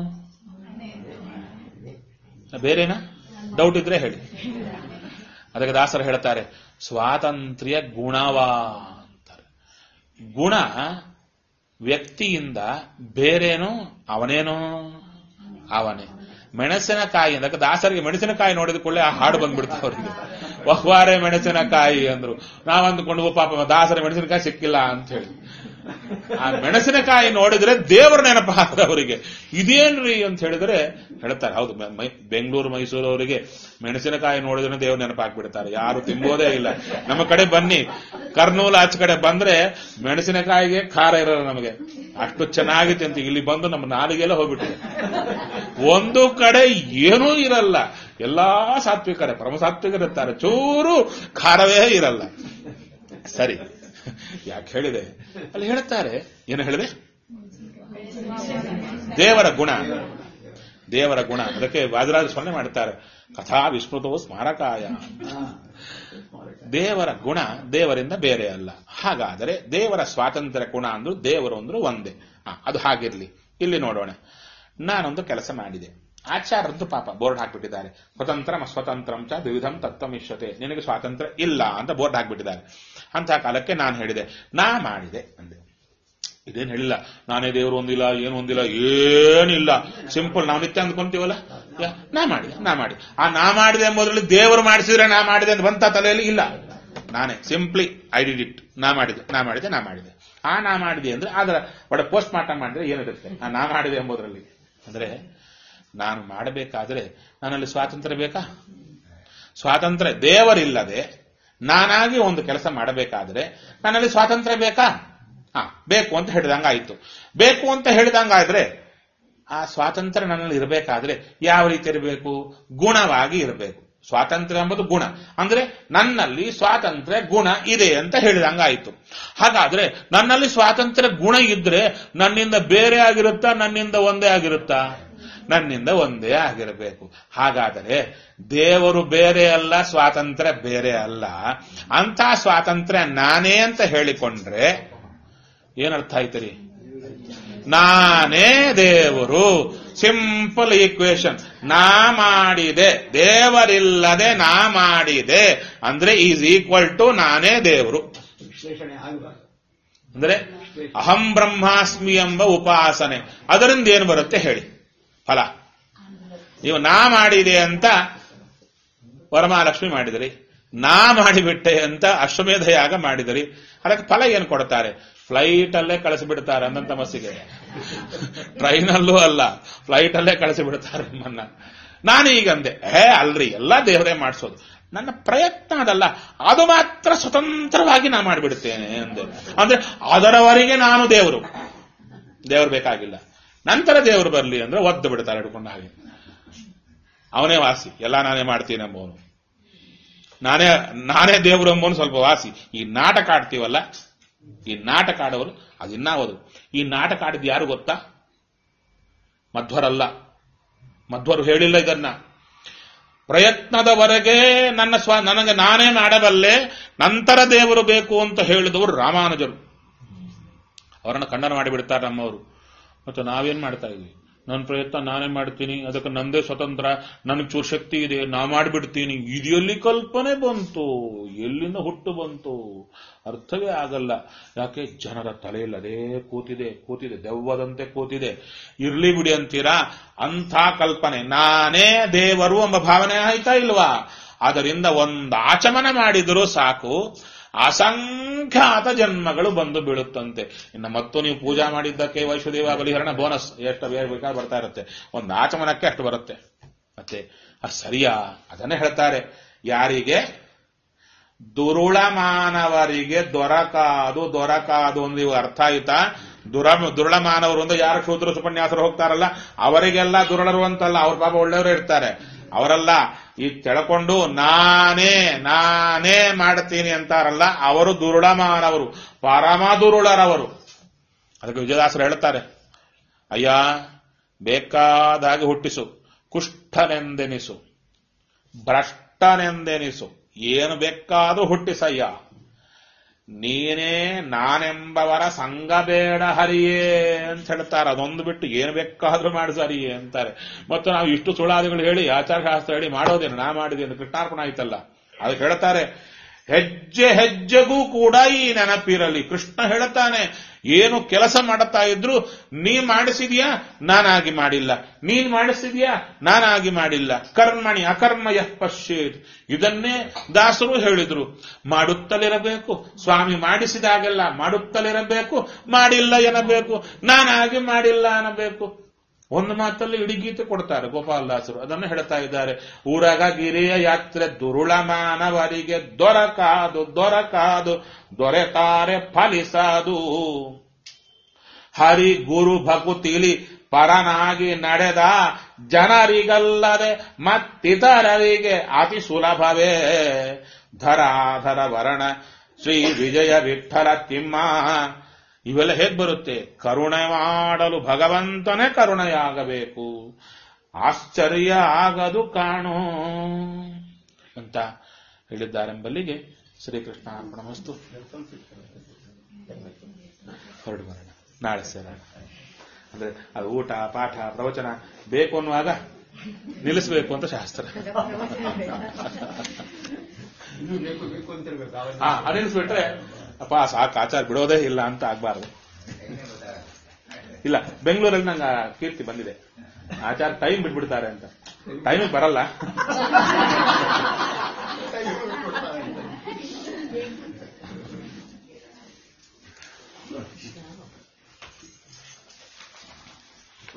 ಬೇರೇನಾ ಡೌಟ್ ಇದ್ರೆ ಹೇಳಿ ಅದಕ್ಕೆ ದಾಸರು ಹೇಳ್ತಾರೆ ಸ್ವಾತಂತ್ರ್ಯ ಗುಣವಾ ಅಂತಾರೆ ಗುಣ ವ್ಯಕ್ತಿಯಿಂದ ಬೇರೇನೋ ಅವನೇನೋ ಅವನೇ ಮೆಣಸಿನಕಾಯಿ ಅದಕ್ಕೆ ದಾಸರಿಗೆ ಮೆಣಸಿನಕಾಯಿ ನೋಡಿದ ಕೂಡಲೇ ಆ ಹಾಡು ಬಂದ್ಬಿಡ್ತಾವ ಅವರಿಗೆ ವಹ್ವಾರೆ ಮೆಣಸಿನಕಾಯಿ ಅಂದ್ರು ನಾವ್ ಅಂದ್ಕೊಂಡು ಓ ಪಾಪ ದಾಸರ ಮೆಣಸಿನಕಾಯಿ ಸಿಕ್ಕಿಲ್ಲ ಅಂತ ಹೇಳಿ ಆ ಮೆಣಸಿನಕಾಯಿ ನೋಡಿದ್ರೆ ದೇವರ ನೆನಪಾಗ್ತದೆ ಅವರಿಗೆ ಇದೇನ್ರಿ ಅಂತ ಹೇಳಿದ್ರೆ ಹೇಳ್ತಾರೆ ಹೌದು ಮ- ಮೈ- ಬೆಂಗಳೂರು ಮೈಸೂರು ಅವರಿಗೆ ಮೆಣಸಿನಕಾಯಿ ನೋಡಿದ್ರೆ ದೇವ್ರ ನೆನಪಾಗ್ಬಿಡ್ತಾರೆ ಯಾರು ತಿಂಬೋದೇ ಇಲ್ಲ ನಮ್ಮ ಕಡೆ ಬನ್ನಿ ಕರ್ನೂಲ್ ಆಚೆ ಕಡೆ ಬಂದ್ರೆ ಮೆಣಸಿನಕಾಯಿಗೆ ಖಾರ ಇರಲ್ಲ ನಮಗೆ ಅಷ್ಟು ಚೆನ್ನಾಗಿ ತಿಂತೀವಿ ಇಲ್ಲಿ ಬಂದು ನಮ್ಮ ನಾಲಿಗೆಲ್ಲ ಹೋಗ್ಬಿಟ್ಟಿದೆ ಒಂದು ಕಡೆ ಏನೂ ಇರಲ್ಲ ಎಲ್ಲಾ ಸಾತ್ವಿಕರೇ ಪರಮ ಸಾತ್ವಿಕರಿರ್ತಾರೆ ಚೂರು ಖಾರವೇ ಇರಲ್ಲ ಸರಿ ಯಾಕೆ ಹೇಳಿದೆ ಅಲ್ಲಿ ಹೇಳ್ತಾರೆ ಏನು ಹೇಳಿದೆ ದೇವರ ಗುಣ ದೇವರ ಗುಣ ಅದಕ್ಕೆ ವಾದರಾಜ ಸ್ಮರಣೆ ಮಾಡ್ತಾರೆ ಕಥಾ ವಿಸ್ಮೃತವು ಸ್ಮಾರಕಾಯ ದೇವರ ಗುಣ ದೇವರಿಂದ ಬೇರೆ ಅಲ್ಲ ಹಾಗಾದರೆ ದೇವರ ಸ್ವಾತಂತ್ರ್ಯ ಗುಣ ಅಂದ್ರು ದೇವರು ಅಂದ್ರು ಒಂದೇ ಆ, ಅದು ಹಾಗಿರ್ಲಿ ಇಲ್ಲಿ ನೋಡೋಣ ನಾನೊಂದು ಕೆಲಸ ಮಾಡಿದೆ ಆಚಾರ್ಯದ್ದು ಪಾಪ ಬೋರ್ಡ್ ಹಾಕ್ಬಿಟ್ಟಿದ್ದಾರೆ ಸ್ವತಂತ್ರ ಸ್ವತಂತ್ರಂ ಚ ವಿವಿಧಂ ತತ್ವಮಿಷ್ಯತೆ ನಿನಗೆ ಸ್ವಾತಂತ್ರ್ಯ ಇಲ್ಲ ಅಂತ ಬೋರ್ಡ್ ಹಾಕ್ಬಿಟ್ಟಿದ್ದಾರೆ ಅಂತ ಕಾಲಕ್ಕೆ ನಾನು ಹೇಳಿದೆ ನಾ ಮಾಡಿದೆ ಅಂದೆ ಇದೇನು ಹೇಳಿಲ್ಲ ನಾನೇ ದೇವರು ಒಂದಿಲ್ಲ ಏನು ಒಂದಿಲ್ಲ ಏನಿಲ್ಲ ಸಿಂಪಲ್ ನಾವು ನಿತ್ಯ ಅಂದ್ಕೊಂತೀವಲ್ಲ ಯಾ, ನಾ ಮಾಡಿದೆ ನಾ ಮಾಡಿ ಆ ನಾ ಮಾಡಿದೆ ಎಂಬುದರಲ್ಲಿ ದೇವರು ಮಾಡಿಸಿದ್ರೆ ನಾ ಮಾಡಿದೆ ಅಂತ ಬಂತ ತಲೆಯಲ್ಲಿ ಇಲ್ಲ ನಾನೇ ಸಿಂಪ್ಲಿ ಐ ಡಿಡ್ ಇಟ್ ನಾ ಮಾಡಿದೆ ನಾ ಮಾಡಿದೆ ನಾ ಮಾಡಿದೆ ಆ ನಾ ಮಾಡಿದೆ ಅಂದ್ರೆ ಅದರ ಒಳ್ಳೆ ಪೋಸ್ಟ್ ಮಾರ್ಟಮ್ ಮಾಡಿದ್ರೆ ಏನಿರುತ್ತೆ ಆ ನಾ ಮಾಡಿದೆ ಎಂಬುದರಲ್ಲಿ ಅಂದ್ರೆ ನಾನು ಮಾಡಬೇಕಾದ್ರೆ ನನ್ನಲ್ಲಿ ಸ್ವಾತಂತ್ರ್ಯ ಬೇಕಾ ಸ್ವಾತಂತ್ರ್ಯ ದೇವರಿಲ್ಲದೆ ನಾನಾಗಿ ಒಂದು ಕೆಲಸ ಮಾಡಬೇಕಾದ್ರೆ ನನ್ನಲ್ಲಿ ಸ್ವಾತಂತ್ರ್ಯ ಬೇಕಾ ಹಾ ಬೇಕು ಅಂತ ಹೇಳಿದಂಗಾಯ್ತು ಬೇಕು ಅಂತ ಹೇಳಿದಂಗಾದ್ರೆ ಆ ಸ್ವಾತಂತ್ರ್ಯ ನನ್ನಲ್ಲಿ ಇರಬೇಕಾದ್ರೆ ಯಾವ ರೀತಿ ಇರಬೇಕು ಗುಣವಾಗಿ ಇರಬೇಕು ಸ್ವಾತಂತ್ರ್ಯ ಎಂಬುದು ಗುಣ ಅಂದ್ರೆ ನನ್ನಲ್ಲಿ ಸ್ವಾತಂತ್ರ್ಯ ಗುಣ ಇದೆ ಅಂತ ಹೇಳಿದಂಗಾಯ್ತು ಹಾಗಾದ್ರೆ ನನ್ನಲ್ಲಿ ಸ್ವಾತಂತ್ರ್ಯ ಗುಣ ಇದ್ರೆ ನನ್ನಿಂದ ಬೇರೆ ಆಗಿರುತ್ತಾ ನನ್ನಿಂದ ಒಂದೇ ಆಗಿರುತ್ತಾ ನನ್ನಿಂದ ಒಂದೇ ಆಗಿರಬೇಕು ಹಾಗಾದರೆ ದೇವರು ಬೇರೆ ಅಲ್ಲ ಸ್ವಾತಂತ್ರ್ಯ ಬೇರೆ ಅಲ್ಲ ಅಂತ ಸ್ವಾತಂತ್ರ್ಯ ನಾನೇ ಅಂತ ಹೇಳಿಕೊಂಡ್ರೆ ಏನರ್ಥ ಆಯ್ತರಿ ನಾನೇ ದೇವರು ಸಿಂಪಲ್ ಈಕ್ವೇಶನ್ ನಾ ಮಾಡಿದೆ ದೇವರಿಲ್ಲದೆ ನಾ ಮಾಡಿದೆ ಅಂದ್ರೆ ಈಸ್ ಈಕ್ವಲ್ ಟು ನಾನೇ ದೇವರು ವಿಶ್ಲೇಷಣೆ ಆಗಬಾರ್ದು ಅಂದ್ರೆ ಅಹಂ ಬ್ರಹ್ಮಾಸ್ಮಿ ಎಂಬ ಉಪಾಸನೆ ಅದರಿಂದ ಏನು ಬರುತ್ತೆ ಹೇಳಿ ಫಲ ನೀವು ನಾ ಮಾಡಿದೆ ಅಂತ ವರಮಹಾಲಕ್ಷ್ಮಿ ಮಾಡಿದಿರಿ ನಾ ಮಾಡಿಬಿಟ್ಟೆ ಅಂತ ಅಶ್ವಮೇಧ ಯಾಗ ಮಾಡಿದಿರಿ ಅದಕ್ಕೆ ಫಲ ಏನು ಕೊಡ್ತಾರೆ ಫ್ಲೈಟ್ ಅಲ್ಲೇ ಕಳಿಸಿಬಿಡ್ತಾರೆ ಅಂದಂತ ಮಸಿಗೆ ಟ್ರೈನಲ್ಲೂ ಅಲ್ಲ ಫ್ಲೈಟ್ ಅಲ್ಲೇ ಕಳಿಸಿಬಿಡ್ತಾರೆ ನಿಮ್ಮನ್ನ ನಾನು ಈಗಂದೆ ಹೇ ಅಲ್ರಿ ಎಲ್ಲ ದೇವರೇ ಮಾಡಿಸೋದು ನನ್ನ ಪ್ರಯತ್ನ ಅದಲ್ಲ ಅದು ಮಾತ್ರ ಸ್ವತಂತ್ರವಾಗಿ ನಾ ಮಾಡಿಬಿಡ್ತೇನೆ ಅಂದೆ ಅಂದ್ರೆ ಅದರವರೆಗೆ ನಾನು ದೇವರು ದೇವರು ಬೇಕಾಗಿಲ್ಲ ನಂತರ ದೇವರು ಬರಲಿ ಅಂದ್ರೆ ಒದ್ದು ಬಿಡ್ತಾರೆ ಹಿಡ್ಕೊಂಡು ಹಾಗೆ ಅವನೇ ವಾಸಿ ಎಲ್ಲ ನಾನೇ ಮಾಡ್ತೀನಿ ಎಂಬವನು ನಾನೇ ನಾನೇ ದೇವರು ಎಂಬವನು ಸ್ವಲ್ಪ ವಾಸಿ ಈ ನಾಟಕ ಆಡ್ತೀವಲ್ಲ ಈ ನಾಟಕ ಆಡೋರು ಅದಿನ್ನಾವದು ಈ ನಾಟಕ ಆಡಿದ್ ಯಾರು ಗೊತ್ತಾ ಮಧ್ವರಲ್ಲ ಮಧ್ವರು ಹೇಳಿಲ್ಲ ಇದನ್ನ ಪ್ರಯತ್ನದವರೆಗೆ ನನ್ನ ಸ್ವ ನನಗೆ ನಾನೇ ಮಾಡಬಲ್ಲೆ ನಂತರ ದೇವರು ಬೇಕು ಅಂತ ಹೇಳಿದವರು ರಾಮಾನುಜರು ಅವರನ್ನು ಖಂಡನ ಮಾಡಿಬಿಡ್ತಾರೆ ನಮ್ಮವರು ಮತ್ತು ನಾವೇನ್ ಮಾಡ್ತಾ ಇದ್ವಿ ನನ್ನ ಪ್ರಯತ್ನ ನಾನೇ ಮಾಡ್ತೀನಿ ಅದಕ್ಕೆ ನಂದೇ ಸ್ವತಂತ್ರ ನನಗೆ ಚೂರು ಶಕ್ತಿ ಇದೆ ನಾ ಮಾಡಿಬಿಡ್ತೀನಿ ಇದು ಎಲ್ಲಿ ಕಲ್ಪನೆ ಬಂತು ಎಲ್ಲಿಂದ ಹುಟ್ಟು ಬಂತು ಅರ್ಥವೇ ಆಗಲ್ಲ ಯಾಕೆ ಜನರ ತಲೆಯಲ್ಲಿ ಅದೇ ಕೂತಿದೆ ಕೂತಿದೆ ದೆವ್ವದಂತೆ ಕೂತಿದೆ ಇರ್ಲಿ ಬಿಡಿ ಅಂತೀರಾ ಅಂಥ ಕಲ್ಪನೆ ನಾನೇ ದೇವರು ಎಂಬ ಭಾವನೆ ಆಯ್ತಾ ಇಲ್ವಾ ಅದರಿಂದ ಒಂದು ಆಚಮನ ಮಾಡಿದರೂ ಸಾಕು ಅಸಂಖ್ಯಾತ ಜನ್ಮಗಳು ಬಂದು ಬೀಳುತ್ತಂತೆ ಇನ್ನು ಮತ್ತು ನೀವು ಪೂಜಾ ಮಾಡಿದ್ದಕ್ಕೆ ವೈಶ್ವದೇವ ಬಲಿಹರಣ ಬೋನಸ್ ಎಷ್ಟು ಬೇಕಾದ್ರೆ ಬರ್ತಾ ಇರುತ್ತೆ ಒಂದು ಆಚಮನಕ್ಕೆ ಅಷ್ಟು ಬರುತ್ತೆ ಮತ್ತೆ ಅದು ಸರಿಯಾ ಅದನ್ನೇ ಹೇಳ್ತಾರೆ ಯಾರಿಗೆ ದುರುಳ ಮಾನವರಿಗೆ ದೊರಕಾದು ದೊರಕಾದು ಅಂದ್ರೆ ಇವು ಅರ್ಥ ಆಯ್ತಾ ದುರ ದುರುಳ ಮಾನವರು ಅಂದ್ರೆ ಯಾರು ಶೂದ್ರ ಸುಪನ್ಯಾಸರು ಹೋಗ್ತಾರಲ್ಲ ಅವರಿಗೆಲ್ಲ ದುರುಳರು ಅಂತಲ್ಲ ಅವ್ರ ಪಾಪ ಒಳ್ಳೆಯವರು ಇರ್ತಾರೆ ಅವರೆಲ್ಲ ಈ ತೆಳಕೊಂಡು ನಾನೇ ನಾನೇ ಮಾಡ್ತೀನಿ ಅಂತಾರಲ್ಲ ಅವರು ದುರುಳ ಮಾನವರು ಪರಮ ದುರುಳರವರು ಅದಕ್ಕೆ ವಿಜಯದಾಸರು ಹೇಳ್ತಾರೆ ಅಯ್ಯ ಬೇಕಾದಾಗಿ ಹುಟ್ಟಿಸು ಕುಷ್ಠನೆಂದೆನಿಸು ಭ್ರಷ್ಟನೆಂದೆನಿಸು ಏನು ಬೇಕಾದ್ರೂ ಹುಟ್ಟಿಸಯ್ಯ ನೀನೇ ನಾನೆಂಬವರ ಸಂಘ ಬೇಡ ಹರಿಯೇ ಅಂತ ಹೇಳ್ತಾರೆ ಅದೊಂದು ಬಿಟ್ಟು ಏನು ಬೇಕಾದ್ರೂ ಮಾಡಿಸು ಹರಿಯೇ ಅಂತಾರೆ ಮತ್ತು ನಾವು ಇಷ್ಟು ಸುಳಾದಿಗಳು ಹೇಳಿ ಆಚಾರ ಶಾಸ್ತ್ರ ಹೇಳಿ ಮಾಡೋದೇನು ನಾ ಮಾಡಿದೇನು ಕೃಷ್ಣಾರ್ಪಣ ಆಯ್ತಲ್ಲ ಅದಕ್ಕೆ ಹೇಳ್ತಾರೆ ಹೆಜ್ಜೆ ಹೆಜ್ಜೆಗೂ ಕೂಡ ಈ ನೆನಪಿರಲಿ ಕೃಷ್ಣ ಹೇಳ್ತಾನೆ ಏನು ಕೆಲಸ ಮಾಡುತ್ತಾ ಇದ್ರು ನೀ ಮಾಡಿಸಿದ್ಯಾ ನಾನಾಗಿ ಮಾಡಿಲ್ಲ ನೀನ್ ಮಾಡಿಸಿದ್ಯಾ ನಾನಾಗಿ ಮಾಡಿಲ್ಲ ಕರ್ಮಣಿ ಅಕರ್ಮಯ ಪಶ್ಯೇತ್ ಇದನ್ನೇ ದಾಸರು ಹೇಳಿದ್ರು ಮಾಡುತ್ತಲಿರಬೇಕು ಸ್ವಾಮಿ ಮಾಡಿಸಿದಾಗೆಲ್ಲ ಮಾಡುತ್ತಲಿರಬೇಕು ಮಾಡಿಲ್ಲ ಎನ್ನಬೇಕು ನಾನಾಗಿ ಮಾಡಿಲ್ಲ ಅನ್ನಬೇಕು ಒಂದು ಮಾತಲ್ಲಿ ಇಡೀ ಗೀತೆ ಕೊಡ್ತಾರೆ ಗೋಪಾಲದಾಸರು ಅದನ್ನು ಹೇಳ್ತಾ ಇದ್ದಾರೆ ಊರಾಗ ಗಿರಿಯ ಯಾತ್ರೆ ದುರುಳ ಮಾನವರಿಗೆ ದೊರಕಾದು ದೊರಕಾದು ದೊರೆತಾರೆ ಫಲಿಸದು ಹರಿ ಗುರು ಭಕುತಿಲಿ ಪರನಾಗಿ ನಡೆದ ಜನರಿಗಲ್ಲದೆ ಮತ್ತಿತರರಿಗೆ ಅತಿ ಸುಲಭವೇ ಧರಾಧರ ವರ್ಣ ಶ್ರೀ ವಿಜಯ ವಿಠಲ ತಿಮ್ಮ ಇವೆಲ್ಲ ಹೇಗ್ ಬರುತ್ತೆ ಕರುಣೆ ಮಾಡಲು ಭಗವಂತನೇ ಕರುಣೆಯಾಗಬೇಕು ಆಶ್ಚರ್ಯ ಆಗದು ಕಾಣು ಅಂತ ಹೇಳಿದ್ದಾರೆಂಬಲ್ಲಿಗೆ ಶ್ರೀಕೃಷ್ಣ ಅರ್ಪಣಮಸ್ತು ಹೊರಡು ಬರೋಣ ನಾಳೆ ಸೇರೋಣ ಅಂದ್ರೆ ಅದು ಊಟ ಪಾಠ ಪ್ರವಚನ ಬೇಕು ಅನ್ನುವಾಗ ನಿಲ್ಲಿಸಬೇಕು ಅಂತ ಶಾಸ್ತ್ರ ಇನ್ನೂ ಬೇಕು ಬೇಕು ಅಂತಿರ್ಬೇಕು ಹಾ ಅನಿಸ್ಬಿಟ್ರೆ ಅಪ್ಪ ಸಾಕು ಆಚಾರ ಬಿಡೋದೇ ಇಲ್ಲ ಅಂತ ಆಗ್ಬಾರ್ದು ಇಲ್ಲ ಬೆಂಗಳೂರಲ್ಲಿ ನಂಗೆ ಆ ಕೀರ್ತಿ ಬಂದಿದೆ ಆಚಾರ ಟೈಮ್ ಬಿಟ್ಬಿಡ್ತಾರೆ ಅಂತ ಟೈಮಿಗೆ ಬರಲ್ಲ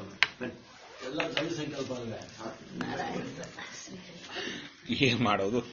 ಎಲ್ಲ ದೈವ ಸಂಕಲ್ಪ ಅಲ್ವೇ ಏನ್ ಮಾಡೋದು